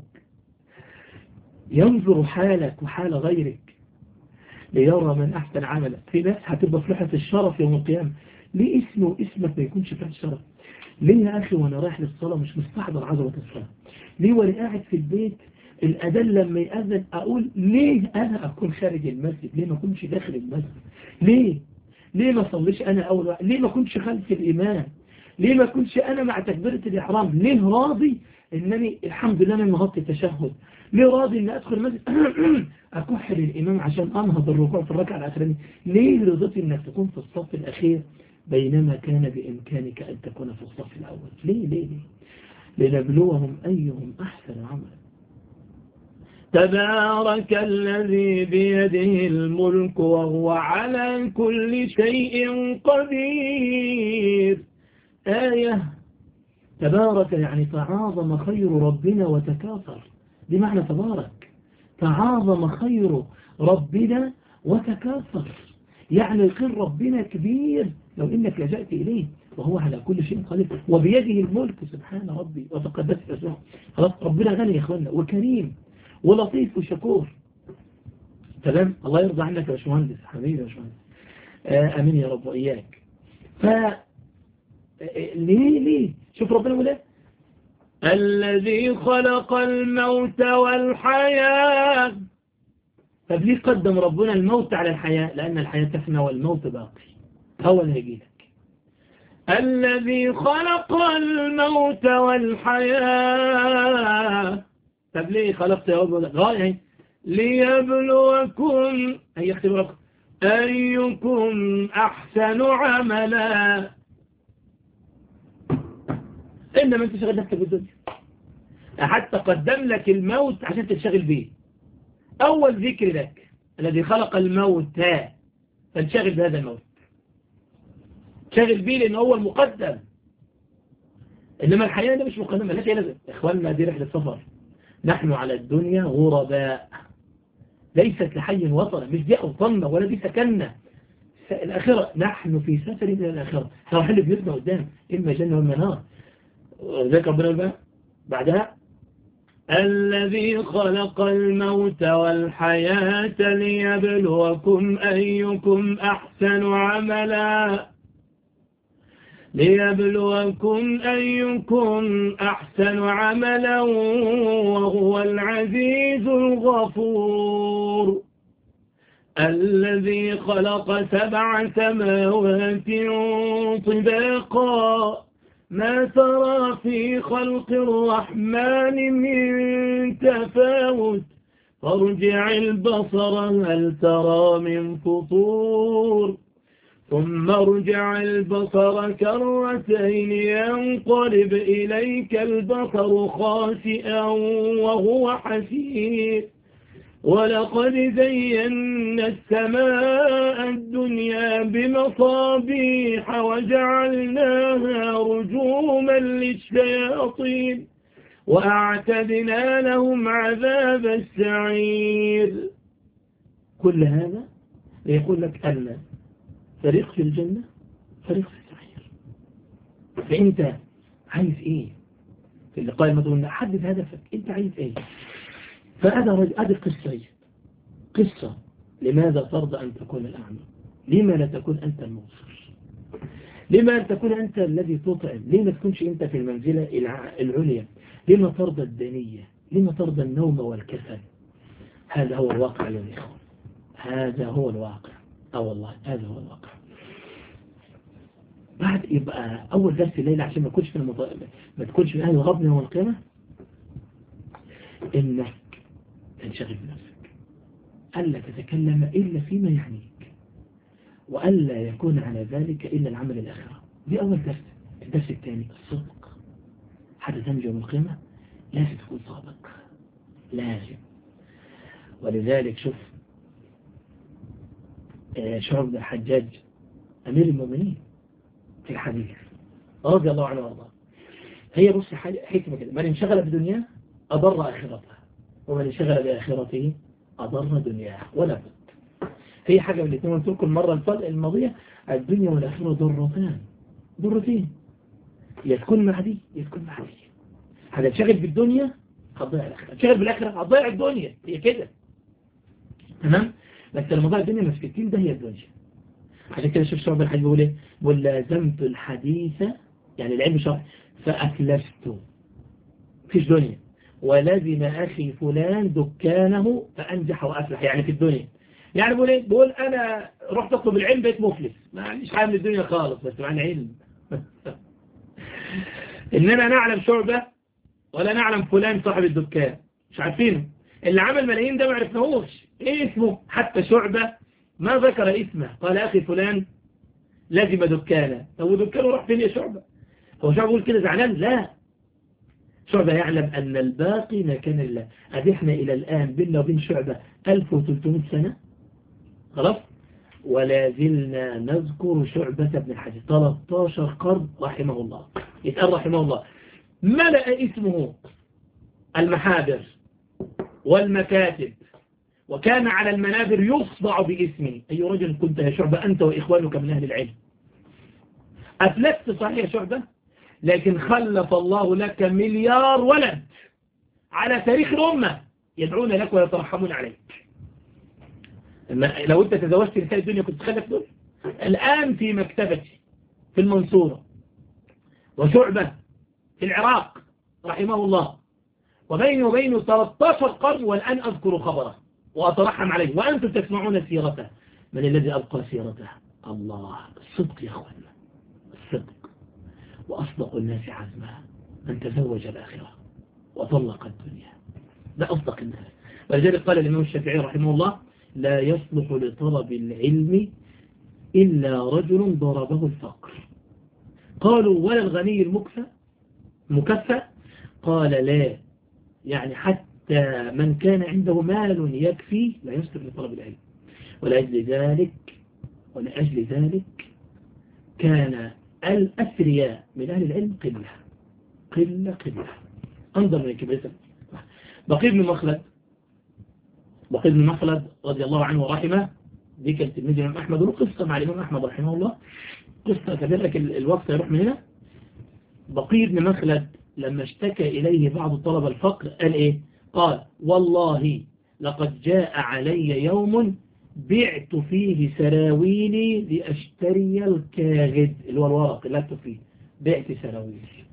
ينظر حالك وحال غيرك ليرى من أحسن عملا في ناس هتبقى في لحة الشرف يوم القيامة ليه اسمه اسمك ما يكونش في الشرف ليه يا أخي وأنا رايح للصلاة مش مستحضر عظمة الصلاة ليه وأنا قاعد في البيت الأذان لما يأذن أقول ليه أنا أكون خارج المسجد ليه ما أكونش داخل المسجد ليه ليه ما صليش أنا أول واحد ليه ما أكونش خلف الإمام ليه ما أكونش أنا مع تكبيرة الإحرام ليه راضي إنني الحمد لله أنا مغطي التشهد ليه راضي إن أدخل المسجد أكح للإمام عشان أنهض الركوع في الركعة الأخرانية ليه رضيتي إنك تكون في الصف الأخير بينما كان بإمكانك أن تكون في الصف الأول ليه ليه ليه لنبلوهم أيهم أحسن عملا تبارك الذي بيده الملك وهو على كل شيء قدير آية تبارك يعني تعاظم خير ربنا وتكاثر دي معنى تبارك تعاظم خير ربنا وتكاثر يعني خير ربنا كبير لو إنك لجأت إليه وهو على كل شيء قدير وبيده الملك سبحان ربي وتقدس اسمه خلاص ربنا غني يا اخوانا وكريم ولطيف وشكور تمام الله يرضى عنك يا باشمهندس حبيبي يا باشمهندس آه امين يا رب واياك ف ليه ليه شوف ربنا يقول ايه الذي خلق الموت والحياة طب ليه قدم ربنا الموت على الحياة لأن الحياة تفنى والموت باقي هو اللي هيجيلك الذي خلق الموت والحياة طب ليه خلقت يا رب غاية ليبلوكم أي اختباركم أيكم أحسن عملا إنما أنت شغل نفسك بالدنيا حتى قدم لك الموت عشان تشتغل به أول ذكر لك الذي خلق الموت فانشغل بهذا الموت شغل به لأنه هو المقدم إنما الحياة ده مش مقدمة لا شيء لازم إخواننا دي رحلة سفر نحن على الدنيا غرباء ليست لحي وطن مش دي أوطننا ولا دي سكننا الآخرة نحن في سفر إلى الآخرة احنا رايحين بيوتنا قدام إما جنة وإما نار ذلك ربنا بقى بعدها الذي خلق الموت والحياة ليبلوكم أيكم أحسن عملا ليبلوكم أيكم أحسن عملا وهو العزيز الغفور الذي خلق سبع سماوات طباقا ما ترى في خلق الرحمن من تفاوت فارجع البصر هل ترى من فطور ثم ارجع البصر كرتين ينقلب إليك البصر خاسئا وهو حسير ولقد زينا السماء الدنيا بمصابيح وجعلناها رجوما للشياطين وأعتدنا لهم عذاب السعير كل هذا يقول لك أن فريق في الجنة فريق في السعير فأنت عايز إيه في اللقاء المدعو حدد هدفك أنت عايز إيه فهذا رجل هذه قصة قصة لماذا ترضى أن تكون الأعمى لما لا تكون أنت المنصر لما أن تكون أنت الذي تطعم لما تكونش أنت في المنزلة العليا لما ترضى الدنية لما ترضى النوم والكسل هذا هو الواقع يا إخوان هذا هو الواقع اه والله هذا هو الواقع بعد يبقى أول درس الليلة عشان ما تكونش في المط... ما تكونش من أهل الغبن يوم القيامة إنك تنشغل بنفسك ألا تتكلم إلا فيما يعنيك وألا يكون على ذلك إلا العمل الآخرة دي أول درس الدرس الثاني الصدق حتى تنجو من القيمة لازم تكون صادق لازم ولذلك شوف شعب بن الحجاج أمير المؤمنين في الحديث رضي الله عنه وارضاه هي بص حكمة كده من انشغل بدنياه أضر آخرته ومن انشغل بآخرته أضر دنياه ولا بد هي حاجة من الاثنين قلت لكم المرة الماضية الدنيا والآخرة ضرتان ضرتين يا تكون مع دي يا تكون مع دي هتنشغل بالدنيا هتضيع الآخرة هتنشغل بالآخرة هتضيع الدنيا هي كده تمام بس لما ضيع الدنيا مسكتين ده هي الدنيا عشان كده شوف شعب الحديث بيقول ايه ولازمت الحديث يعني العلم شرع فأفلست فيش دنيا ولزم أخي فلان دكانه فأنجح وأفلح يعني في الدنيا يعني بقول ايه بقول أنا رحت أطلب العلم بقيت مفلس ما عنديش حاجة من الدنيا خالص بس معنى علم إننا نعلم شعبة ولا نعلم فلان صاحب الدكان مش عارفينه اللي عمل ملايين ده ما عرفناهوش ايه اسمه حتى شعبة ما ذكر اسمه قال أخي فلان لازم دكانه طب دكانه راح فين يا شعبة هو شعبة يقول كده زعلان لا شعبة يعلم أن الباقي مكان الله أدي احنا إلى الآن بيننا وبين شعبة 1300 سنة خلاص ولا زلنا نذكر شعبة بن الحجاج 13 قرن رحمه الله يتقال رحمه الله ملأ اسمه المحابر والمكاتب وكان على المنابر يصدع باسمه أي رجل كنت يا شعبة أنت وإخوانك من أهل العلم أفلست صحيح يا شعبة لكن خلف الله لك مليار ولد على تاريخ الأمة يدعون لك ويترحمون عليك لو أنت تزوجت نساء الدنيا كنت تخلف دول الآن في مكتبتي في المنصورة وشعبة في العراق رحمه الله وبيني وبينه 13 قرن والآن أذكر خبره وأترحم عليه وأنتم تسمعون سيرته من الذي أبقى سيرته الله الصدق يا أخوانا الصدق وأصدق الناس عزما من تزوج الآخرة وطلق الدنيا ده أصدق الناس ولذلك قال الإمام الشافعي رحمه الله لا يصلح لطلب العلم إلا رجل ضربه الفقر قالوا ولا الغني المكفى مكفى قال لا يعني حتى من كان عنده مال يكفي لا يصلح لطلب العلم ولأجل ذلك ولأجل ذلك كان الأثرياء من أهل العلم قلة قلة قلة أنظر من كبيرة بقي بن مخلد بقي بن مخلد رضي الله عنه ورحمه دي كانت تلميذ الإمام أحمد وله قصة مع الإمام أحمد رحمه الله قصة كذلك الوقت يروح من هنا بقي بن مخلد لما اشتكى إليه بعض الطلبة الفقر قال إيه قال والله لقد جاء علي يوم بعت فيه سراويلي لأشتري الكاغد اللي هو الورق اللي أكتب فيه بعت سراويلي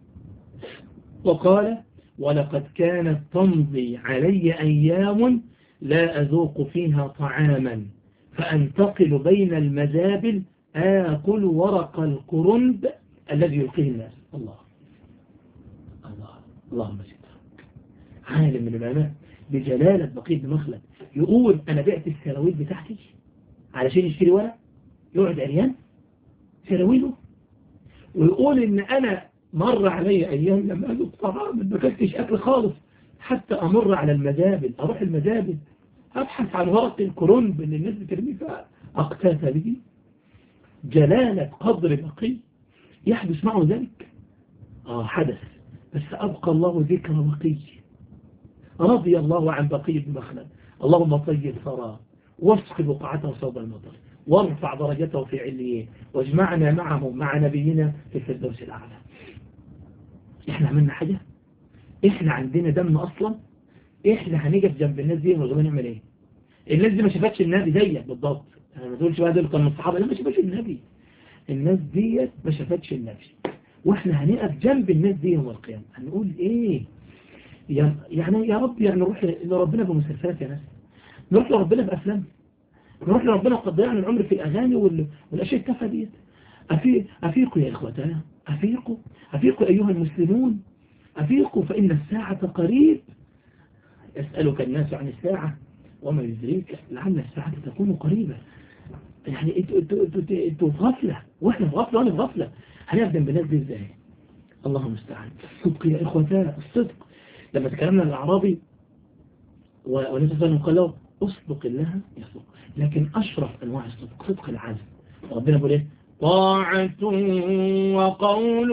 وقال ولقد كانت تمضي علي أيام لا أذوق فيها طعاما فأنتقل بين المزابل آكل ورق القرنب الذي يلقيه الناس الله الله اللهم سترك عالم من العلماء بجلالة بقية بن مخلد يقول أنا بعت السراويل بتاعتي علشان يشتري ورق يقعد عريان سراويله ويقول إن أنا مر علي أيام لما أذوق طعام ما كنتش أكل خالص حتى أمر على المزابل أروح المزابل أبحث عن ورق الكرنب اللي الناس بترميه فيها أقتات به جلالة قدر بقي يحدث معه ذلك آه حدث بس أبقى الله ذكر بقي رضي الله عن بقي بن مخلد اللهم طيب ثراه واسق بقعته صوب المطر وارفع درجته في عليين واجمعنا معه مع نبينا في الفردوس الأعلى احنا عملنا حاجة احنا عندنا دم اصلا احنا هنقف جنب الناس دي ونقول نعمل ايه الناس دي ما شافتش النبي زيك بالضبط انا ما تقولش بقى دول كانوا الصحابه لا ما شافتش النبي الناس دي ما شافتش النبي واحنا هنقف جنب الناس دي يوم القيامه هنقول ايه يعني يا رب يعني نروح لربنا بمسلسلات يا ناس نروح لربنا بافلام نروح لربنا قد ضيعنا العمر في الاغاني والاشياء التافهه ديت افيقوا يا اخوتنا افيقوا افيقوا ايها المسلمون افيقوا فان الساعه قريب يسالك الناس عن الساعه وما يدريك لعل الساعه تكون قريبه يعني انتوا انتوا انتوا انتوا في غفله واحنا في غفله وانا في غفله هنخدم بالناس دي ازاي الله المستعان الصدق يا اخوتنا الصدق لما تكلمنا عن الاعرابي ونسال الله قال له اصدق الله يصدق لكن اشرف انواع الصدق صدق العزم ربنا بيقول ايه طاعة وقول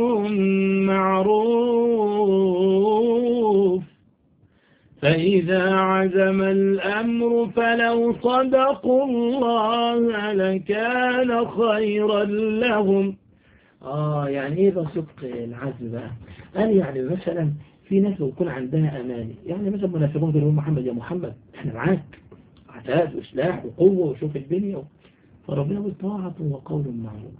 معروف فإذا عزم الأمر فلو صدقوا الله لكان خيرا لهم آه يعني إيه ده صدق العزم بقى قال يعني مثلا في ناس بيكون عندها أماني يعني مثلا منافقون بيقولوا محمد يا محمد احنا معاك عتاد وإصلاح وقوة وشوف الدنيا فربنا يقول طاعة وقول معروف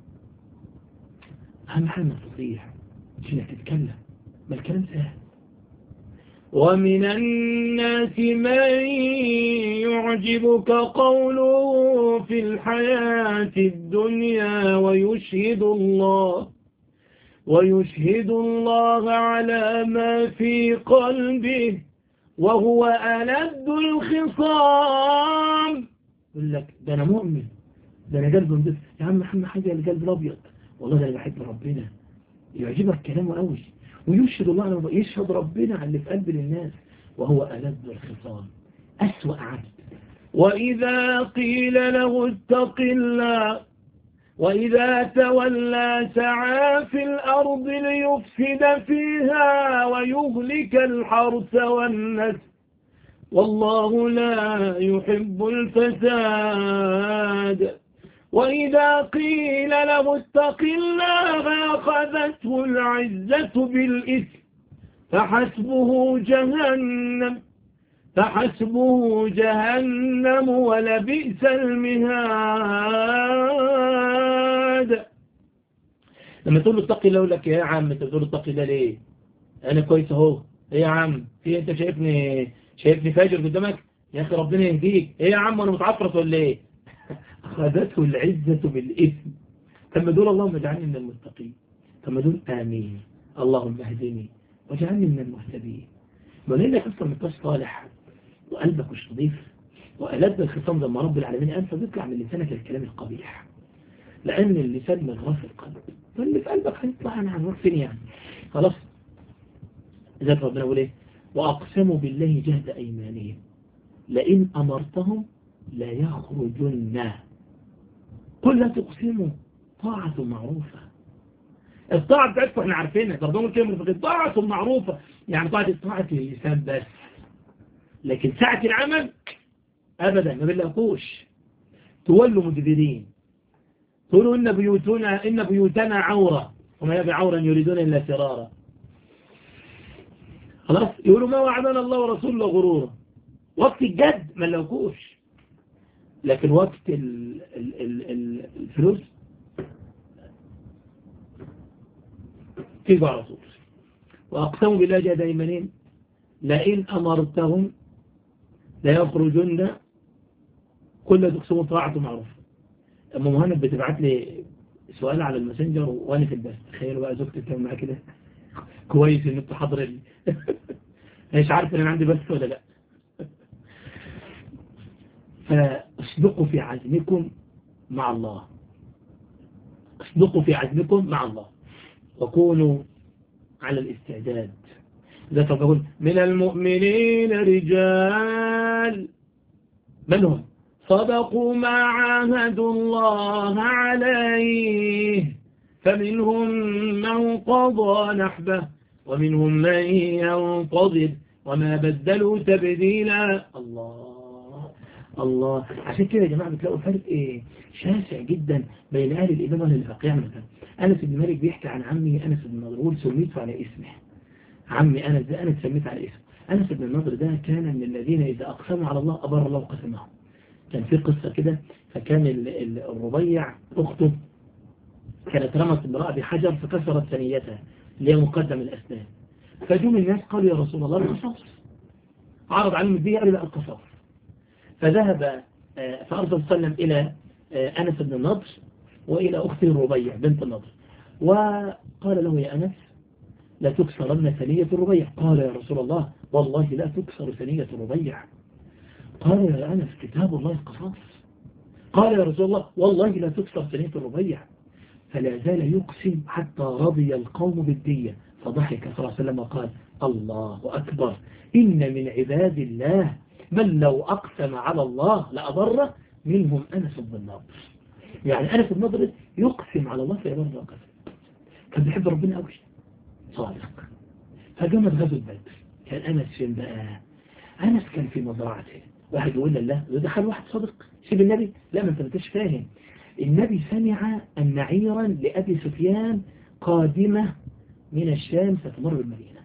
أهم حاجة تطيع مش انك تتكلم ما الكلام سهل ومن الناس من يعجبك قوله في الحياة الدنيا ويشهد الله ويشهد الله على ما في قلبه وهو ألد الخصام يقول لك ده أنا مؤمن ده أنا قلبي نضيف يا عم محمد حاجة القلب الأبيض والله ده أنا بحب ربنا يعجبك كلامه قوي ويشهد الله على يشهد ربنا على اللي في قلب للناس وهو ألد الخصام أسوأ عبد وإذا قيل له اتق الله وإذا تولى سعى في الأرض ليفسد فيها ويهلك الحرث والنسل والله لا يحب الفساد وإذا قيل له اتق الله أخذته العزة بالإثم فحسبه جهنم فحسبه جهنم ولبئس المهاد لما تقول له اتق الله يقول لك يا عم انت بتقول له اتق الله ليه انا كويس اهو ايه يا عم في انت شايفني شايفني فاجر قدامك يا اخي ربنا يهديك ايه يا عم انا متعفرت ولا ايه اخذته العزة بالاثم ثم دول اللهم اجعلني من المتقين ثم دول امين اللهم اهدني واجعلني من المهتدين ولين لك اصلا مكاش صالح وقلبك مش نظيف وألد الخصام لما رب العالمين قال فبيطلع من لسانك الكلام القبيح لأن اللسان مغراف القلب فاللي في قلبك هيطلع أنا هنروح فين يعني خلاص ذات ربنا يقول ايه وأقسموا بالله جهد أيمانهم لئن أمرتهم لا يخرجن قل لا تقسموا طاعة معروفة الطاعة بتاعتكم احنا عارفينها ترجموا الكلمة في طاعة معروفة يعني طاعة طاعة اللسان بس لكن ساعة العمل أبدا ما بنلاقوش تولوا مدبرين تقولوا إن بيوتنا إن بيوتنا عورة وما يبي عورا يريدون إلا فرارا خلاص يقولوا ما وعدنا الله ورسوله غرورا وقت الجد ما نلاقوش لكن وقت ال ال ال الفلوس تيجوا على طول وأقسموا بالله جهد أيمانين لئن أمرتهم ليخرجن كل تقسموا طاعة معروف أما مهند بتبعت لي سؤال على الماسنجر وأنا في البث تخيلوا بقى زوجتي كان معايا كده كويس إن أنت حاضر لي مش عارف إن أنا عندي بث ولا لأ فاصدقوا في عزمكم مع الله اصدقوا في عزمكم مع الله وكونوا على الاستعداد إذا تقول من المؤمنين رجال من هم صدقوا ما عاهدوا الله عليه فمنهم من قضى نحبه ومنهم من ينتظر وما بدلوا تبديلا الله الله عشان كده يا جماعة بتلاقوا فرق ايه شاسع جدا بين أهل الإمام وأهل الفقيه مثلا أنس بن مالك بيحكي عن عمي أنس بن مضرول سميته على اسمه عمي أنس ده أنا سميت على اسمه أنس بن النضر ده كان من الذين إذا أقسموا على الله أبر الله قسمهم كان في قصة كده فكان الربيع أخته كانت رمت امرأة بحجر فكسرت ثنيتها اللي هي مقدم الأسنان فجم الناس قالوا يا رسول الله القصاص عرض عليهم الدية قالوا لا القصاص فذهب فأرسل صلى إلى أنس بن النضر وإلى أخته الربيع بنت النضر وقال له يا أنس لا تكسرن ثنية الربيع قال يا رسول الله والله لا تكسر ثنية الربيع قال يا أنس كتاب الله القصاص قال يا رسول الله والله لا تكسر ثنية الربيع فلا زال يقسم حتى رضي القوم بالدية فضحك صلى الله عليه وسلم وقال الله أكبر إن من عباد الله من لو أقسم على الله لأضره منهم أنس بن النضر يعني أنس بن النضر يقسم على الله في عباد الله قسم كان بيحب ربنا قوي صادق فجمت غزوة بدر كان أنس فين بقى أنس كان في مزرعته واحد يقول لا دخل واحد صادق سيب النبي لا ما انت انتش فاهم النبي سمع أن عيرا لأبي سفيان قادمة من الشام ستمر بالمدينة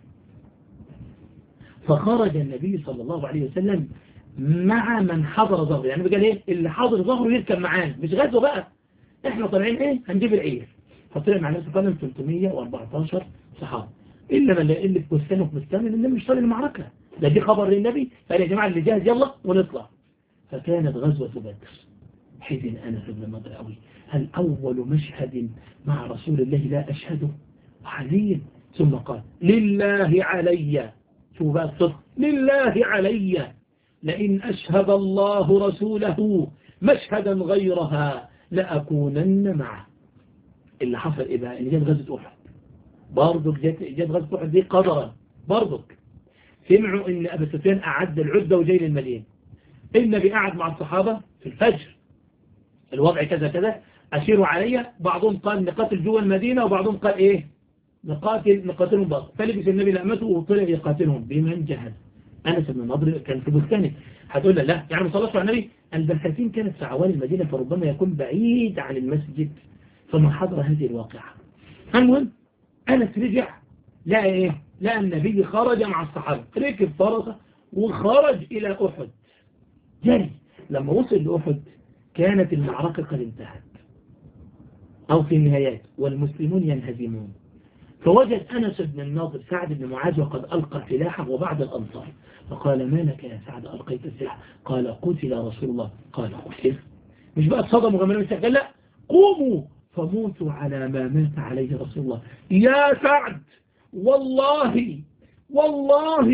فخرج النبي صلى الله عليه وسلم مع من حضر ظهره يعني بقى ايه اللي حاضر ظهره يركب معاه مش غزوة بقى احنا طالعين ايه هنجيب العير فطلع مع الناس قال 314 صحابة إلا من اللي في بستان وفي بستان اللي مش طالع المعركة ده دي خبر للنبي فقال يا جماعة اللي جاهز يلا ونطلع فكانت غزوة بدر حزن أنس بن نضر قوي هل أول مشهد مع رسول الله لا أشهده حزين ثم قال لله علي شو بقى الصدق لله علي لئن أشهد الله رسوله مشهدا غيرها لأكونن معه اللي حصل إيه بقى اللي جت غزوة أحد برضك جت, جت غزوة أحد دي قدرا برضك سمعوا إن أبا سفيان أعد العدة وجاي للمدينة النبي قعد مع الصحابة في الفجر الوضع كذا كذا أشيروا علي بعضهم قال نقاتل جوا المدينة وبعضهم قال إيه نقاتل نقاتلهم بعض فلبس النبي لأمته وطلع يقاتلهم بمن جهز أنس بن نضر كان في بستانه هتقول له لا يعني صلى الله عليه النبي البساتين كانت في عوالي المدينة فربما يكون بعيد عن المسجد فما حضر هذه الواقعة المهم أنس رجع لقى إيه لقى النبي خرج مع الصحابة ركب فرسه وخرج إلى أحد جري لما وصل لأحد كانت المعركة قد انتهت أو في النهايات والمسلمون ينهزمون فوجد أنس بن الناظر سعد بن معاذ وقد ألقى سلاحه وبعد الأنصار فقال ما لك يا سعد ألقيت السلاح قال قتل رسول الله قال قتل مش بقى تصدموا غمنا من قال لا قوموا فموتوا على ما مات عليه رسول الله يا سعد والله والله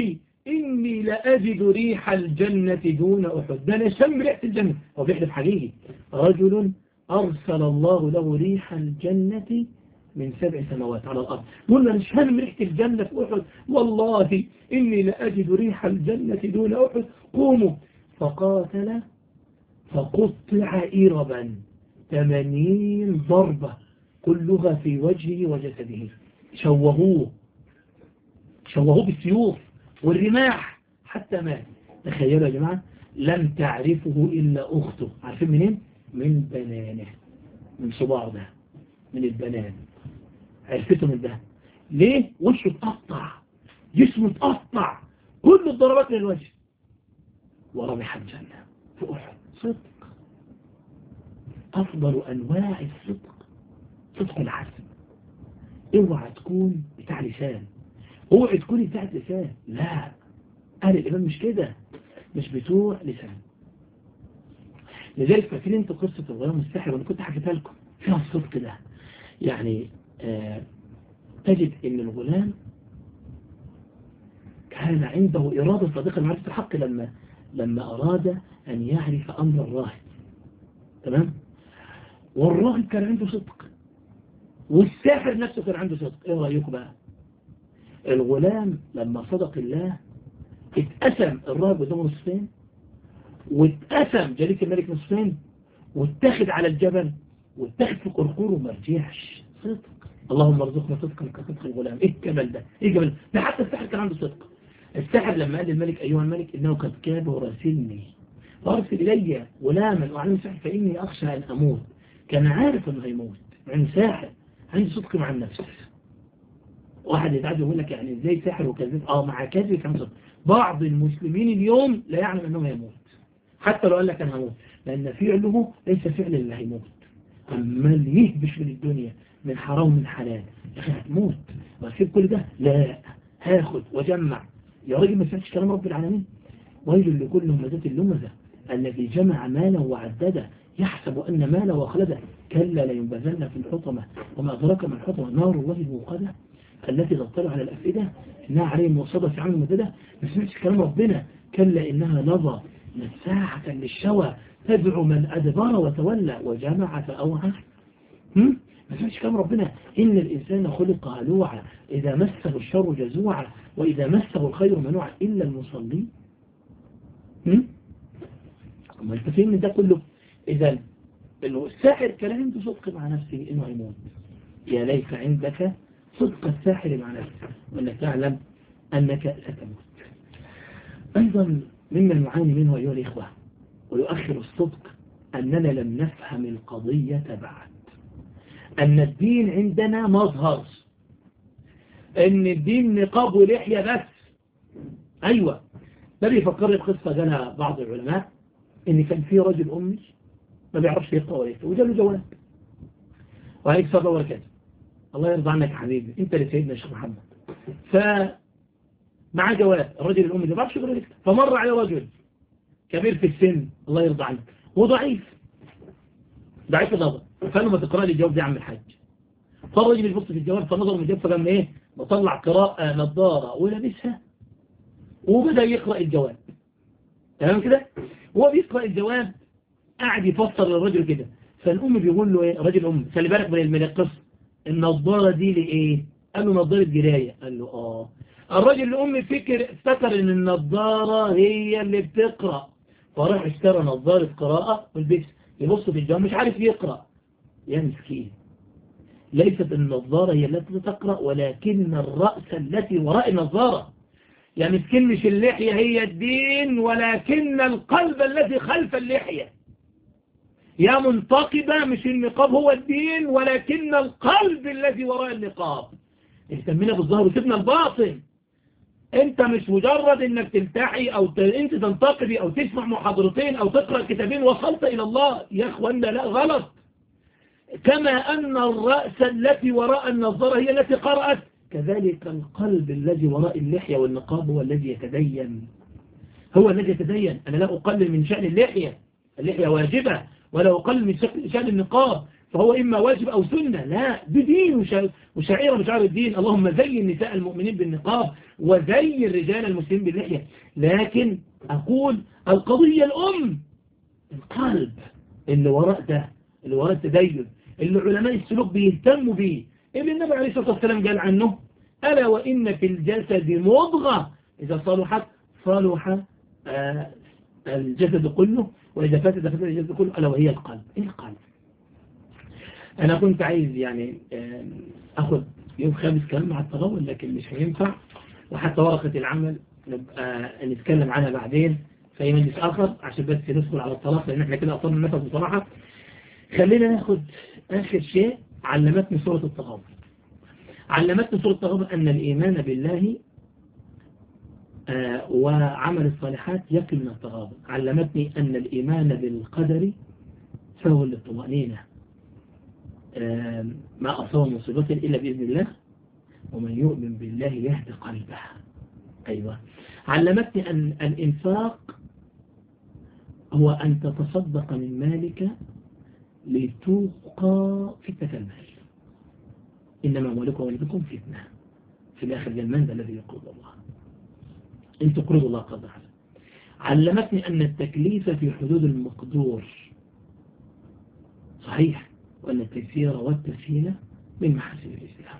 إني لأجد ريح الجنة دون أحد ده أنا شم ريحة الجنة هو بيحلف حقيقي رجل أرسل الله له ريح الجنة من سبع سماوات على الأرض قلنا أنا شم ريحة الجنة في أحد والله إني لأجد ريح الجنة دون أحد قوموا فقاتل فقطع إربا ثمانين ضربة كلها في وجهه وجسده شوهوه شوهوه بالسيوف والرماح حتى مات تخيلوا يا جماعة لم تعرفه إلا أخته عارفين منين؟ من بنانه من صباعه ده من البنان عرفته من ده ليه؟ وشه اتقطع جسمه اتقطع كل الضربات للوجه ورمح الجنة في أحد صدق أفضل أنواع الصدق صدق العزم اوعى تكون بتاع لسان اوعى تكون بتاع لسان لا أهل الإمام مش كده مش بتوع لسان لذلك فاكرين انتوا قصة الغلام الساحر وانا كنت حكيتها لكم فيها الصدق ده يعني آه تجد ان الغلام كان عنده إرادة صادقة لمعرفة الحق لما لما أراد أن يعرف أمر الراهب تمام والراهب كان عنده صدق والساحر نفسه كان عنده صدق ايه رأيكم بقى الغلام لما صدق الله اتقسم الراهب قدامه نصفين واتقسم جليس الملك نصفين واتخذ على الجبل واتخذ في قرقور وما رجعش صدق اللهم ارزقنا صدقا كصدق الغلام ايه الجبل ده ايه الجبل ده حتى الساحر كان عنده صدق الساحر لما قال للملك ايها الملك انه قد كاب وراسلني فارسل الي غلاما وعلم الساحر فاني اخشى ان اموت كان عارف انه هيموت عن ساحر عنده صدق مع النفس واحد يتعجب يقول لك يعني ازاي ساحر وكذب اه مع كذب كان صدق بعض المسلمين اليوم لا يعلم انه هيموت حتى لو قال لك انا هموت لان فعله ليس فعل اللي هيموت عمال يهبش من الدنيا من حرام من حلال يا اخي هتموت وهسيب كل ده لا هاخد وجمع يا راجل ما سمعتش كلام رب العالمين ويل لكل همزة اللمزة الذي جمع ماله وعدده يحسب أن ماله وخلده كلا لينبذن في الحطمة وما أدراك ما الحطمة نار الله الموقدة التي تطلع على الأفئدة إنها عليهم موصدة في عمل مددة ما سمعتش كلام ربنا كلا إنها لظى نساعة للشوى تدعو من أدبر وتولى وجمع فأوعى هم؟ ما سمعتش كلام ربنا إن الإنسان خلق هلوعا إذا مسه الشر جزوعا وإذا مسه الخير منوعا إلا المصلين ما انت فين من ده كله إذا إنه الساحر كان عنده صدق مع نفسه إنه هيموت يا ليت عندك صدق الساحر مع نفسه وأنك تعلم أنك ستموت أيضا مما نعاني منه أيها الإخوة ويؤخر الصدق أننا لم نفهم القضية بعد أن الدين عندنا مظهر أن الدين نقاب ولحية بس أيوة ده بيفكرني بقصة جالها بعض العلماء إن كان في رجل أمي ما بيعرفش يقرأ ولا يكتب وجاله جواب وهيك صلى الله كده الله يرضى عنك يا حبيبي انت اللي سيدنا الشيخ محمد ف معاه جواب الرجل الأمي اللي ما بيعرفش يقرأ يكتب فمر عليه رجل كبير في السن الله يرضى عنك وضعيف ضعيف النظر فقال له ما تقرأ لي الجواب ده يا عم الحاج فالراجل يبص في الجواب فنظر من الجواب فقام ايه بطلع قراءة نظارة ولابسها وبدأ يقرأ الجواب تمام كده هو بيقرأ الجواب قاعد يفسر للرجل كده فالأم بيقول له ايه رجل أم خلي بالك من الملقص النظارة دي لإيه قال له نظارة جراية قال له اه الراجل الأم فكر افتكر ان النظارة هي اللي بتقرأ فراح اشترى نظارة قراءة والبس يبص في الجواب مش عارف يقرأ يا مسكين ليست النظارة هي التي تقرأ ولكن الرأس التي وراء النظارة يا مسكين مش اللحية هي الدين ولكن القلب الذي خلف اللحية يا منتقبة مش النقاب هو الدين ولكن القلب الذي وراء النقاب اهتمنا بالظاهر وسيبنا الباطن انت مش مجرد انك تلتحي او ت... انت تنتقبي او تسمع محاضرتين او تقرأ كتابين وصلت الى الله يا اخوانا لا غلط كما ان الرأس التي وراء النظارة هي التي قرأت كذلك القلب الذي وراء اللحية والنقاب هو الذي يتدين هو الذي يتدين أنا لا أقلل من شأن اللحية اللحية واجبة ولا أقلل من شأن النقاب فهو إما واجب أو سنة لا بدين وشعيرة بشعر الدين اللهم زين نساء المؤمنين بالنقاب وزين رجال المسلمين باللحية لكن أقول القضية الأم القلب اللي وراء ده اللي وراء التدين اللي علماء السلوك بيهتموا بيه اللي النبي عليه الصلاة والسلام قال عنه ألا وإن في الجسد مضغة إذا صلحت صلح آه، الجسد كله وإذا فاتت فاتت الجسد كله ألا وهي القلب إيه القلب أنا كنت عايز يعني آه، أخذ يوم خامس كلام مع التغول لكن مش هينفع وحتى ورقة العمل نبقى نتكلم عنها بعدين في مجلس آخر عشان بس ندخل على الطلاق لأن احنا كده أطلنا النفس بصراحة خلينا ناخد آخر شيء علمتني سورة التغابن علمتني سورة التغابن أن الإيمان بالله آه، وعمل الصالحات يكفي من التغابن علمتني أن الإيمان بالقدر فهو للطمأنينة آه، ما أصاب مصيبة إلا بإذن الله ومن يؤمن بالله يهدي قلبه أيوة علمتني أن الإنفاق هو أن تتصدق من مالك لتوقى فتنة المال إنما أموالكم وولدكم فتنة في الآخر المال الذي يقول الله إن تقرضوا الله قد حسن علمتني أن التكليف في حدود المقدور صحيح وأن التيسير والتسهيل من محاسن الإسلام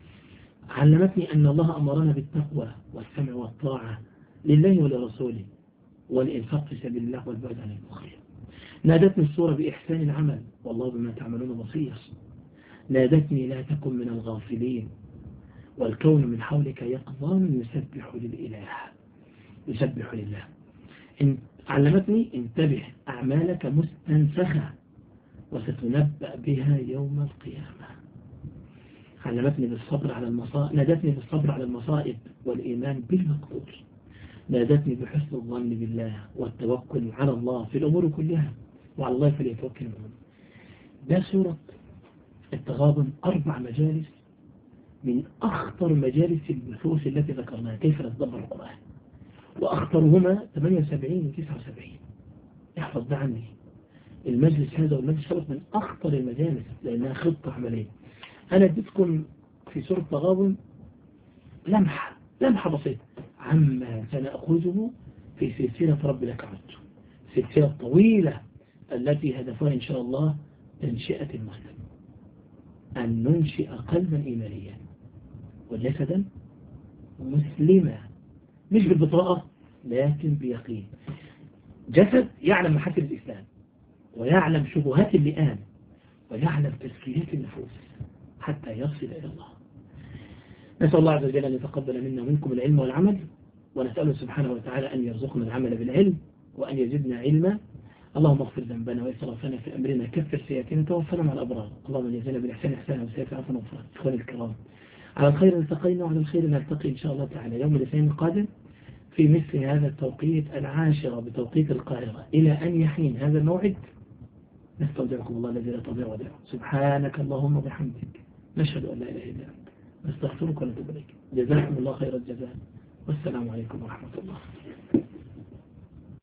علمتني أن الله أمرنا بالتقوى والسمع والطاعة لله ولرسوله والإنفاق في سبيل الله والبعد عن البخل نادتني الصورة بإحسان العمل والله بما تعملون بصير نادتني لا تكن من الغافلين والكون من حولك يقظان يسبح للإله يسبح لله إن علمتني انتبه أعمالك مستنسخة وستنبأ بها يوم القيامة علمتني بالصبر على المصائب نادتني بالصبر على المصائب والإيمان بالمقدور نادتني بحسن الظن بالله والتوكل على الله في الأمور كلها وعلى الله فليتوكل المؤمن ده سورة التغابن أربع مجالس من أخطر مجالس البحوث التي ذكرناها كيف نتدبر القرآن وأخطرهما 78 و 79 احفظ ده عني المجلس هذا والمجلس هذا من أخطر المجالس لأنها خطة عملية أنا اديتكم في سورة تغابن لمحة لمحة بسيطة عما سنأخذه في سلسلة رب لك عدت سلسلة طويلة التي هدفها إن شاء الله تنشئة المسلم أن ننشئ قلبا إيمانيا وجسدا مسلما مش بالبطاقة لكن بيقين جسد يعلم محاسن الإسلام ويعلم شبهات اللئام ويعلم تزكيات النفوس حتى يصل إلى الله نسأل الله عز وجل أن يتقبل منا ومنكم العلم والعمل ونسأله سبحانه وتعالى أن يرزقنا العمل بالعلم وأن يزدنا علما اللهم اغفر ذنبنا وإسرافنا في أمرنا كفر سيئاتنا توفنا مع الأبرار اللهم ان يزينا بالإحسان إحسانا وسيئات عفوا وغفران إخواني الكرام على الخير التقينا وعلى الخير نلتقي إن شاء الله تعالى يوم الاثنين القادم في مثل هذا التوقيت العاشرة بتوقيت القاهرة إلى أن يحين هذا الموعد نستودعكم الله الذي لا تضيع ودائعه سبحانك اللهم وبحمدك نشهد أن لا إله إلا أنت نستغفرك ونتوب إليك جزاكم الله خير الجزاء والسلام عليكم ورحمة الله